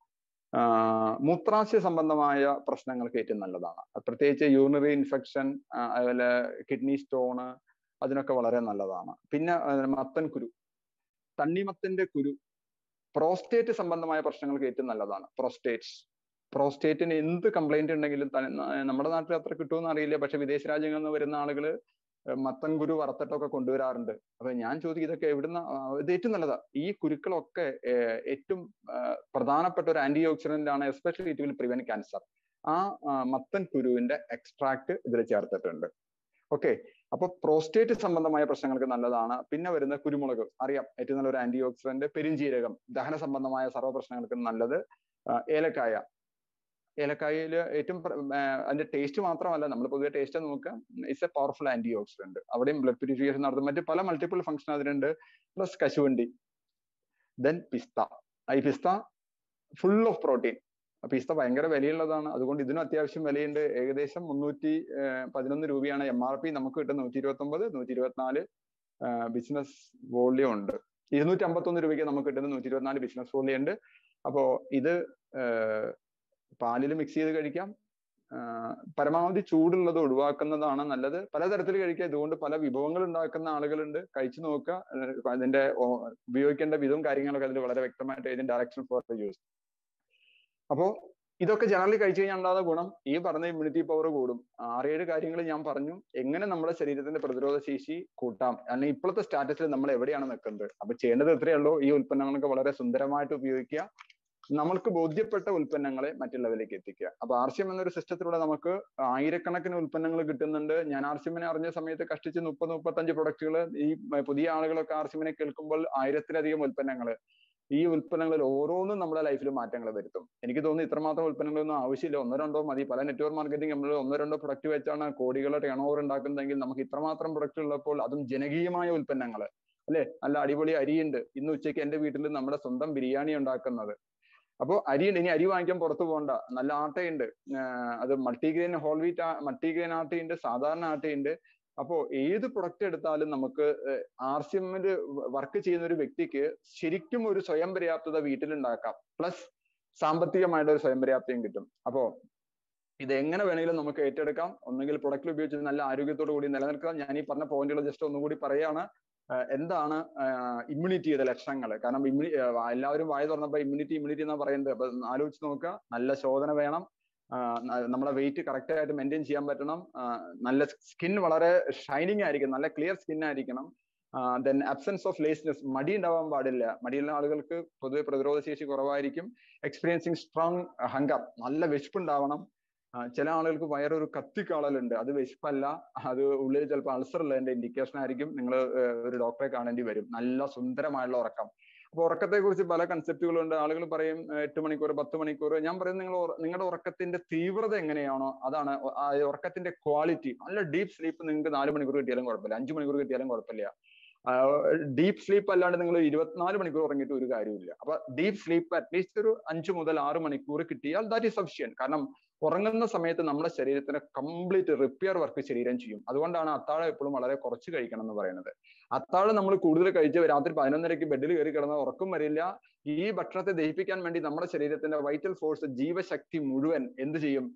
A: മൂത്രാശയ സംബന്ധമായ പ്രശ്നങ്ങൾക്ക് ഏറ്റവും നല്ലതാണ് പ്രത്യേകിച്ച് യൂറിനറി ഇൻഫെക്ഷൻ അതുപോലെ കിഡ്നി സ്റ്റോണ് അതിനൊക്കെ വളരെ നല്ലതാണ് പിന്നെ മത്തൻ കുരു തണ്ണിമത്തന്റെ കുരു പ്രോസ്റ്റേറ്റ് സംബന്ധമായ പ്രശ്നങ്ങൾക്ക് ഏറ്റവും നല്ലതാണ് പ്രോസ്റ്റേറ്റ്സ് പ്രോസ്റ്റേറ്റിന് എന്ത് കംപ്ലൈന്റ് ഉണ്ടെങ്കിലും നമ്മുടെ നാട്ടിൽ അത്ര കിട്ടുമെന്ന് അറിയില്ല പക്ഷെ വിദേശ രാജ്യങ്ങളിൽ നിന്ന് വരുന്ന ആളുകൾ മത്തൻ കുരു വറുത്തിട്ടൊക്കെ കൊണ്ടുവരാറുണ്ട് അപ്പൊ ഞാൻ ചോദിക്കും ഇതൊക്കെ എവിടുന്ന ഇത് ഏറ്റവും നല്ലതാ ഈ കുരുക്കളൊക്കെ ഏറ്റവും പ്രധാനപ്പെട്ട ഒരു ആന്റി ഓക്സിഡന്റ് ആണ് especially it will prevent cancer ആ മത്തൻ കുരുവിന്റെ എക്സ്ട്രാക്ട് ഇതിൽ ചേർത്തിട്ടുണ്ട് ഓക്കെ അപ്പൊ പ്രോസ്റ്റേറ്റ് സംബന്ധമായ പ്രശ്നങ്ങൾക്ക് നല്ലതാണ് പിന്നെ വരുന്ന കുരുമുളക് അറിയാം ഏറ്റവും നല്ലൊരു ആന്റി ഓക്സിഡന്റ് പെരിഞ്ജീരകം ദഹന സംബന്ധമായ സർവ്വ പ്രശ്നങ്ങൾക്ക് നല്ലത് ഏലക്കായ ഏലക്കായയിൽ ഏറ്റവും അതിന്റെ ടേസ്റ്റ് മാത്രമല്ല നമ്മൾ പൊതുവെ ടേസ്റ്റ് നോക്കുക it's a powerful antioxidant അവിടെയും ബ്ലഡ് പ്യൂരിഫിക്കേഷൻ നടത്തും മറ്റ് പല മൾട്ടിപ്പിൾ ഫംഗ്ഷൻ അതിനുണ്ട് പ്ലസ് കശുവണ്ടി ദെൻ പിസ്ത ഈ pista full of protein pista ഭയങ്കര വിലയുള്ളതാണ് അതുകൊണ്ട് ഇതിനും അത്യാവശ്യം വിലയുണ്ട് ഏകദേശം മുന്നൂറ്റി പതിനൊന്ന് രൂപയാണ് എം ആർ പി നമുക്ക് കിട്ടുന്ന നൂറ്റി ഇരുപത്തി ഒമ്പത് നൂറ്റി ഇരുപത്തിനാല് ബിസിനസ് വോള്യം ഉണ്ട് ഇരുന്നൂറ്റി അമ്പത്തൊന്ന് രൂപയ്ക്ക് നമുക്ക് കിട്ടുന്ന നൂറ്റി ഇരുപത്തിനാല് ബിസിനസ് വോള്യം ഉണ്ട് അപ്പോ ഇത് പാലിൽ മിക്സ് ചെയ്ത് കഴിക്കാം പരമാവധി ചൂടുള്ളത് ഒഴിവാക്കുന്നതാണ് നല്ലത് പലതരത്തിൽ കഴിക്കാം ഇതുകൊണ്ട് പല വിഭവങ്ങൾ ഉണ്ടാക്കുന്ന ആളുകളുണ്ട് കഴിച്ചു നോക്കുക അതിന്റെ ഉപയോഗിക്കേണ്ട വിധവും കാര്യങ്ങളൊക്കെ അതിൽ വളരെ വ്യക്തമായിട്ട് ഇതിന്റെ ഡയറക്ഷൻ ഫോർ യൂസ് അപ്പോ ഇതൊക്കെ ജനറലി കഴിച്ചു കഴിഞ്ഞാൽ ഉണ്ടാകുന്ന ഗുണം ഈ പറഞ്ഞ ഇമ്മ്യൂണിറ്റി പവർ കൂടും ആറേഴ് കാര്യങ്ങൾ ഞാൻ പറഞ്ഞു എങ്ങനെ നമ്മുടെ ശരീരത്തിന്റെ പ്രതിരോധ ശേഷി കൂട്ടാം അല്ലെങ്കിൽ ഇപ്പോഴത്തെ സ്റ്റാറ്റസിൽ നമ്മൾ എവിടെയാണ് നിൽക്കുന്നത് അപ്പൊ ചെയ്യേണ്ടത് എത്രയേ ഉള്ളൂ ഈ ഉൽപ്പന്നങ്ങളൊക്കെ വളരെ സുന്ദരമായിട്ട് ഉപയോഗിക്കുക നമ്മൾക്ക് ബോധ്യപ്പെട്ട ഉൽപ്പന്നങ്ങളെ മറ്റുള്ളവരിലേക്ക് എത്തിക്കുക അപ്പൊ ആർ സി എം എന്നൊരു സിസ്റ്റത്തിലൂടെ നമുക്ക് ആയിരക്കണക്കിന് ഉൽപ്പന്നങ്ങൾ കിട്ടുന്നുണ്ട് ഞാൻ ആർ സി എമ്മിനെ അറിഞ്ഞ സമയത്ത് കഷ്ടിച്ച് മുപ്പത് മുപ്പത്തഞ്ച് പ്രൊഡക്റ്റുകൾ ഈ പുതിയ ആളുകളൊക്കെ ആർ സി എമ്മിനെ കേൾക്കുമ്പോൾ ആയിരത്തിലധികം ഉൽപ്പന്നങ്ങൾ ഈ ഉൽപ്പന്നങ്ങളിൽ ഓരോന്നും നമ്മുടെ ലൈഫിൽ മാറ്റങ്ങൾ വരുത്തും എനിക്ക് തോന്നുന്നു ഇത്രമാത്രം ഉൽപ്പന്നങ്ങളൊന്നും ആവശ്യമില്ല ഒന്നോ രണ്ടോ മതി പല നെറ്റ്വർക്ക് മാർക്കറ്റിംഗ് നമ്മൾ ഒന്നോ രണ്ടോ പ്രൊഡക്റ്റ് വെച്ചാണ് കോടികളുടെ ടേൺ ഓവർ ഉണ്ടാക്കുന്നതെങ്കിൽ നമുക്ക് ഇത്രമാത്രം പ്രൊഡക്റ്റ് ഉള്ളപ്പോൾ അതും ജനകീയമായ ഉൽപ്പന്നങ്ങൾ അല്ലെ നല്ല അടിപൊളി അരിയുണ്ട് ഇന്ന് ഉച്ചയ്ക്ക് എന്റെ വീട്ടിൽ നമ്മുടെ സ്വന്തം ബിരിയാണി ഉണ്ടാക്കുന്നത് അപ്പോൾ അരിയുണ്ട് ഇനി അരി വാങ്ങിക്കാൻ പുറത്തു പോകണ്ട നല്ല ആട്ടയുണ്ട് അത് മൾട്ടിഗ്രെയിൻ ഹോൾ വീറ്റ് മൾട്ടിഗ്രെയിൻ ആട്ടയുണ്ട് സാധാരണ ആട്ടയുണ്ട് അപ്പോ ഏത് പ്രൊഡക്റ്റ് എടുത്താലും നമുക്ക് ആർ സി എമ്മിൽ വർക്ക് ചെയ്യുന്ന ഒരു വ്യക്തിക്ക് ശരിക്കും ഒരു സ്വയം പര്യാപ്തത വീട്ടിലുണ്ടാക്കാം പ്ലസ് സാമ്പത്തികമായിട്ട് ഒരു സ്വയം പര്യാപ്തിയും കിട്ടും അപ്പോ ഇത് എങ്ങനെ വേണമെങ്കിലും നമുക്ക് ഏറ്റെടുക്കാം ഒന്നുകിൽ പ്രൊഡക്റ്റ് ഉപയോഗിച്ച് നല്ല ആരോഗ്യത്തോടു കൂടി നിലനിൽക്കാം ഞാൻ ഈ പറഞ്ഞ പോയിന്റുകൾ ജസ്റ്റ് ഒന്നുകൂടി പറയാണ് എന്താണ് ഇമ്മ്യൂണിറ്റിയുടെ ലക്ഷണങ്ങൾ കാരണം ഇമ്മ്യൂണി എല്ലാവരും വായ തുറന്നപ്പോൾ ഇമ്മ്യൂണിറ്റി ഇമ്മ്യൂണിറ്റി എന്നാ പറയുന്നത് അപ്പൊ ആലോചിച്ച് നോക്കുക നല്ല ശോധന വേണം നമ്മളെ വെയിറ്റ് കറക്റ്റ് ആയിട്ട് മെയിൻറ്റെയിൻ ചെയ്യാൻ പറ്റണം നല്ല സ്കിൻ വളരെ ഷൈനിങ് ആയിരിക്കും നല്ല ക്ലിയർ സ്കിൻ ആയിരിക്കണം ദെൻ അബ്സെൻസ് ഓഫ് ലേസ്നെസ് മടി ഉണ്ടാവാൻ പാടില്ല മടിയുള്ള ആളുകൾക്ക് പൊതുവെ പ്രതിരോധ ശേഷി കുറവായിരിക്കും എക്സ്പീരിയൻസിങ് സ്ട്രോങ് ഹങ്കർ നല്ല വിശപ്പുണ്ടാവണം ചില ആളുകൾക്ക് വയറൊരു കത്തിക്കാളലുണ്ട് അത് വിശപ്പല്ല അത് ഉള്ളിൽ ചിലപ്പോൾ അൾസർ ഉള്ളതിന്റെ ഇൻഡിക്കേഷൻ ആയിരിക്കും നിങ്ങൾ ഒരു ഡോക്ടറെ കാണേണ്ടി വരും നല്ല സുന്ദരമായുള്ള ഉറക്കം അപ്പൊ ഉറക്കത്തെ കുറിച്ച് പല കൺസെപ്റ്റുകളുണ്ട് ആളുകൾ പറയും എട്ട് മണിക്കൂർ പത്ത് മണിക്കൂർ ഞാൻ പറയും നിങ്ങൾ നിങ്ങളുടെ ഉറക്കത്തിന്റെ തീവ്രത എങ്ങനെയാണോ അതാണ് ഉറക്കത്തിന്റെ ക്വാളിറ്റി നല്ല ഡീപ്പ് സ്ലീപ്പ് നിങ്ങൾക്ക് നാല് മണിക്കൂർ കിട്ടിയാലും കുഴപ്പമില്ല അഞ്ചു മണിക്കൂർ കിട്ടിയാലും കുഴപ്പമില്ല ഡീപ്പ് സ്ലീപ്പ് അല്ലാണ്ട് നിങ്ങൾ ഇരുപത്തിനാല് മണിക്കൂർ ഉറങ്ങിയിട്ട് ഒരു കാര്യമില്ല അപ്പൊ ഡീപ്പ് സ്ലീപ്പ് അറ്റ്ലീസ്റ്റ് ഒരു അഞ്ചു മുതൽ ആറ് മണിക്കൂർ കിട്ടിയാൽ ദാറ്റ് ഈസ് സഫിഷ്യൻ കാരണം ഉറങ്ങുന്ന സമയത്ത് നമ്മുടെ ശരീരത്തിന് കംപ്ലീറ്റ് റിപ്പയർ വർക്ക് ശരീരം ചെയ്യും അതുകൊണ്ടാണ് അത്താഴം എപ്പോഴും വളരെ കുറച്ച് കഴിക്കണം എന്ന് പറയുന്നത് അത്താഴം നമ്മൾ കൂടുതൽ കഴിച്ച് രാത്രി പതിനൊന്നരയ്ക്ക് ബെഡിൽ കയറി കിടന്നാൽ ഉറക്കം വരില്ല ഈ ഭക്ഷണത്തെ ദഹിപ്പിക്കാൻ വേണ്ടി നമ്മുടെ ശരീരത്തിന്റെ വൈറ്റൽ ഫോഴ്സ് ജീവശക്തി മുഴുവൻ എന്ത് ചെയ്യും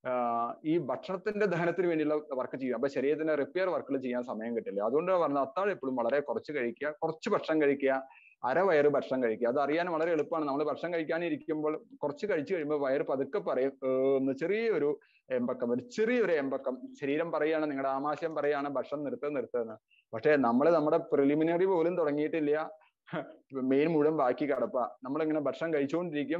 A: ഈ ഭക്ഷണത്തിന്റെ ദഹനത്തിന് വേണ്ടിയുള്ള വർക്ക് ചെയ്യും അപ്പൊ ശരീരത്തിന്റെ റിപ്പയർ വർക്കുകൾ ചെയ്യാൻ സമയം കിട്ടില്ല അതുകൊണ്ട് പറഞ്ഞത് അത്താഴം എപ്പോഴും വളരെ കുറച്ച് കഴിക്കുക കുറച്ച് ഭക്ഷണം കഴിക്കുക അരവയറ് ഭക്ഷണം കഴിക്കുക അത് അറിയാൻ വളരെ എളുപ്പമാണ് നമ്മൾ ഭക്ഷണം കഴിക്കാനിരിക്കുമ്പോൾ കുറച്ച് കഴിച്ചു കഴിയുമ്പോൾ വയറ് പതുക്കെ പറയും ഒന്ന് ചെറിയൊരു എമ്പക്കം ഒരു ചെറിയൊരു എമ്പക്കം ശരീരം പറയുകയാണ് നിങ്ങളുടെ ആമാശയം പറയുകയാണ് ഭക്ഷണം നിർത്തുക നിർത്തുക പക്ഷേ നമ്മൾ നമ്മുടെ പ്രിലിമിനറി പോലും തുടങ്ങിയിട്ടില്ല മെയിൻ മുഴുവൻ ബാക്കി കിടപ്പ നമ്മളിങ്ങനെ ഭക്ഷണം കഴിച്ചുകൊണ്ടിരിക്കും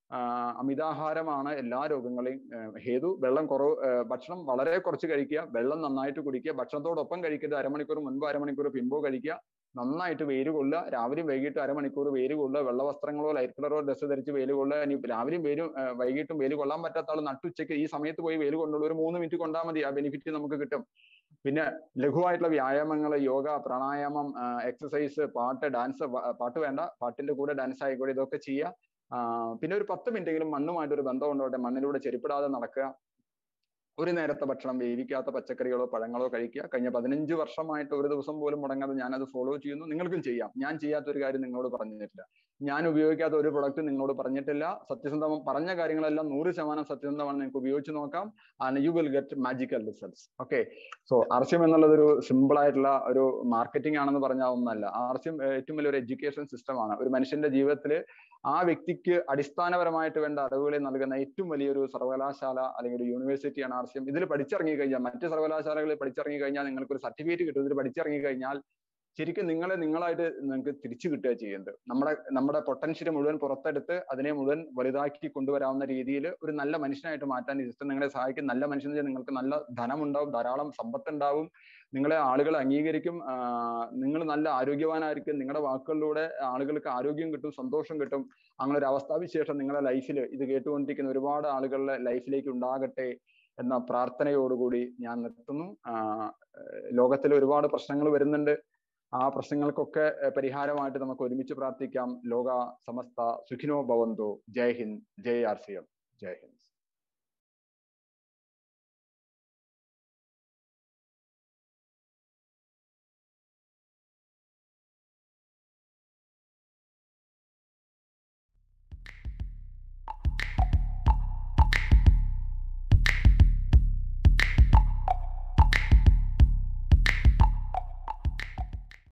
A: അമിതാഹാരമാണ് എല്ലാ രോഗങ്ങളെയും ഹേതു വെള്ളം കുറവ് ഭക്ഷണം വളരെ കുറച്ച് കഴിക്കുക വെള്ളം നന്നായിട്ട് കുടിക്കുക ഭക്ഷണത്തോടൊപ്പം കഴിക്കരുത് അരമണിക്കൂർ മുൻപോ അരമണിക്കൂർ പിമ്പോ കഴിക്കുക നന്നായിട്ട് വെയിൽ കൊള്ളുക രാവിലെയും വൈകിട്ട് അരമണിക്കൂർ വെയിൽ കൊള്ളുക വെള്ള വസ്ത്രങ്ങളോ ലൈറ്റ് കളറോ ഡ്രസ്സ് ധരിച്ച് വെയിൽ കൊള്ളുക ഇനി രാവിലെയും വെയിലും വൈകിട്ടും വെയിൽ കൊള്ളാൻ പറ്റാത്ത ആൾ നട്ടുച്ചയ്ക്ക് ഈ സമയത്ത് പോയി വെയിൽ കൊണ്ടുള്ള ഒരു മൂന്ന് മിനിറ്റ് കൊണ്ടാൽ മതി ആ ബെനിഫിറ്റ് നമുക്ക് കിട്ടും പിന്നെ ലഘുവായിട്ടുള്ള വ്യായാമങ്ങൾ യോഗ പ്രാണായാമം എക്സസൈസ് പാട്ട് ഡാൻസ് പാട്ട് വേണ്ട പാട്ടിന്റെ കൂടെ ഡാൻസ് ആയിക്കോട്ടെ ഇതൊക്കെ ചെയ്യുക പിന്നെ ഒരു പത്ത് മിനിറ്റെങ്കിലും മണ്ണുമായിട്ട് ഒരു ബന്ധം കൊണ്ടോട്ടെ മണ്ണിലൂടെ ചെരുപ്പിടാതെ നടക്കുക ഒരു നേരത്തെ ഭക്ഷണം വേവിക്കാത്ത പച്ചക്കറികളോ പഴങ്ങളോ കഴിക്കുക കഴിഞ്ഞ പതിനഞ്ച് വർഷമായിട്ട് ഒരു ദിവസം പോലും മുടങ്ങാതെ ഞാനത് ഫോളോ ചെയ്യുന്നു നിങ്ങൾക്കും ചെയ്യാം ഞാൻ ചെയ്യാത്ത ഒരു കാര്യം നിങ്ങളോട് പറഞ്ഞിട്ടില്ല ഞാൻ ഉപയോഗിക്കാത്ത ഒരു പ്രൊഡക്റ്റ് നിങ്ങളോട് പറഞ്ഞിട്ടില്ല സത്യസന്ധം പറഞ്ഞ കാര്യങ്ങളെല്ലാം നൂറ് ശതമാനം സത്യസന്ധമാണ് നിങ്ങൾക്ക് ഉപയോഗിച്ച് നോക്കാം and you will get magical results okay so ആർസ്യം എന്നുള്ളത് ഒരു സിമ്പിൾ ആയിട്ടുള്ള ഒരു മാർക്കറ്റിംഗ് ആണെന്ന് പറഞ്ഞാൽ ഒന്നല്ല ആർസ്യം ഏറ്റവും വലിയൊരു എഡ്യൂക്കേഷൻ സിസ്റ്റമാണ് ഒരു മനുഷ്യന്റെ ജീവിതത്തിൽ ആ വ്യക്തിക്ക് അടിസ്ഥാനപരമായിട്ട് വേണ്ട അറിവുകളെ നൽകുന്ന ഏറ്റവും വലിയൊരു സർവകലാശാല അല്ലെങ്കിൽ ഒരു യൂണിവേഴ്സിറ്റിയാണ് ആർസ്യം ഇതിൽ പഠിച്ചിറങ്ങി കഴിഞ്ഞാൽ മറ്റ് സർവകലാശാലകളിൽ പഠിച്ചിറങ്ങി കഴിഞ്ഞാൽ നിങ്ങൾക്ക് ഒരു സർട്ടിഫിക്കറ്റ് കിട്ടും ഇതിൽ പഠിച്ചിറങ്ങി കഴിഞ്ഞാൽ ശരിക്കും നിങ്ങളെ നിങ്ങളായിട്ട് നിങ്ങൾക്ക് തിരിച്ചു കിട്ടുക ചെയ്യുന്നത് നമ്മുടെ നമ്മുടെ പൊട്ടൻഷ്യൽ മുഴുവൻ പുറത്തെടുത്ത് അതിനെ മുഴുവൻ വലുതാക്കി കൊണ്ടുവരാവുന്ന രീതിയിൽ ഒരു നല്ല മനുഷ്യനായിട്ട് മാറ്റാൻ ഈ സിസ്റ്റം നിങ്ങളെ സഹായിക്കും നല്ല മനുഷ്യൻ നിങ്ങൾക്ക് നല്ല ധനം ഉണ്ടാവും ധാരാളം സമ്പത്ത് ഉണ്ടാവും നിങ്ങളെ ആളുകൾ അംഗീകരിക്കും നിങ്ങൾ നല്ല ആരോഗ്യവാനായിരിക്കും നിങ്ങളുടെ വാക്കുകളിലൂടെ ആളുകൾക്ക് ആരോഗ്യം കിട്ടും സന്തോഷം കിട്ടും അങ്ങനെ ഒരു അവസ്ഥാവിശേഷം നിങ്ങളുടെ ലൈഫിൽ ഇത് കേട്ടുകൊണ്ടിരിക്കുന്ന ഒരുപാട് ആളുകളുടെ ലൈഫിലേക്ക് ഉണ്ടാകട്ടെ എന്ന പ്രാർത്ഥനയോടുകൂടി ഞാൻ നിർത്തുന്നു ലോകത്തിൽ ഒരുപാട് പ്രശ്നങ്ങൾ വരുന്നുണ്ട് ആ പ്രശ്നങ്ങൾക്കൊക്കെ പരിഹാരമായിട്ട് നമുക്ക് ഒരുമിച്ച് പ്രാർത്ഥിക്കാം ലോക സമസ്ത സുഖിനോ ഭവന്തോ ജയ് ഹിന്ദ് ജയ് ആർ സി എം ജയ് ഹിന്ദ്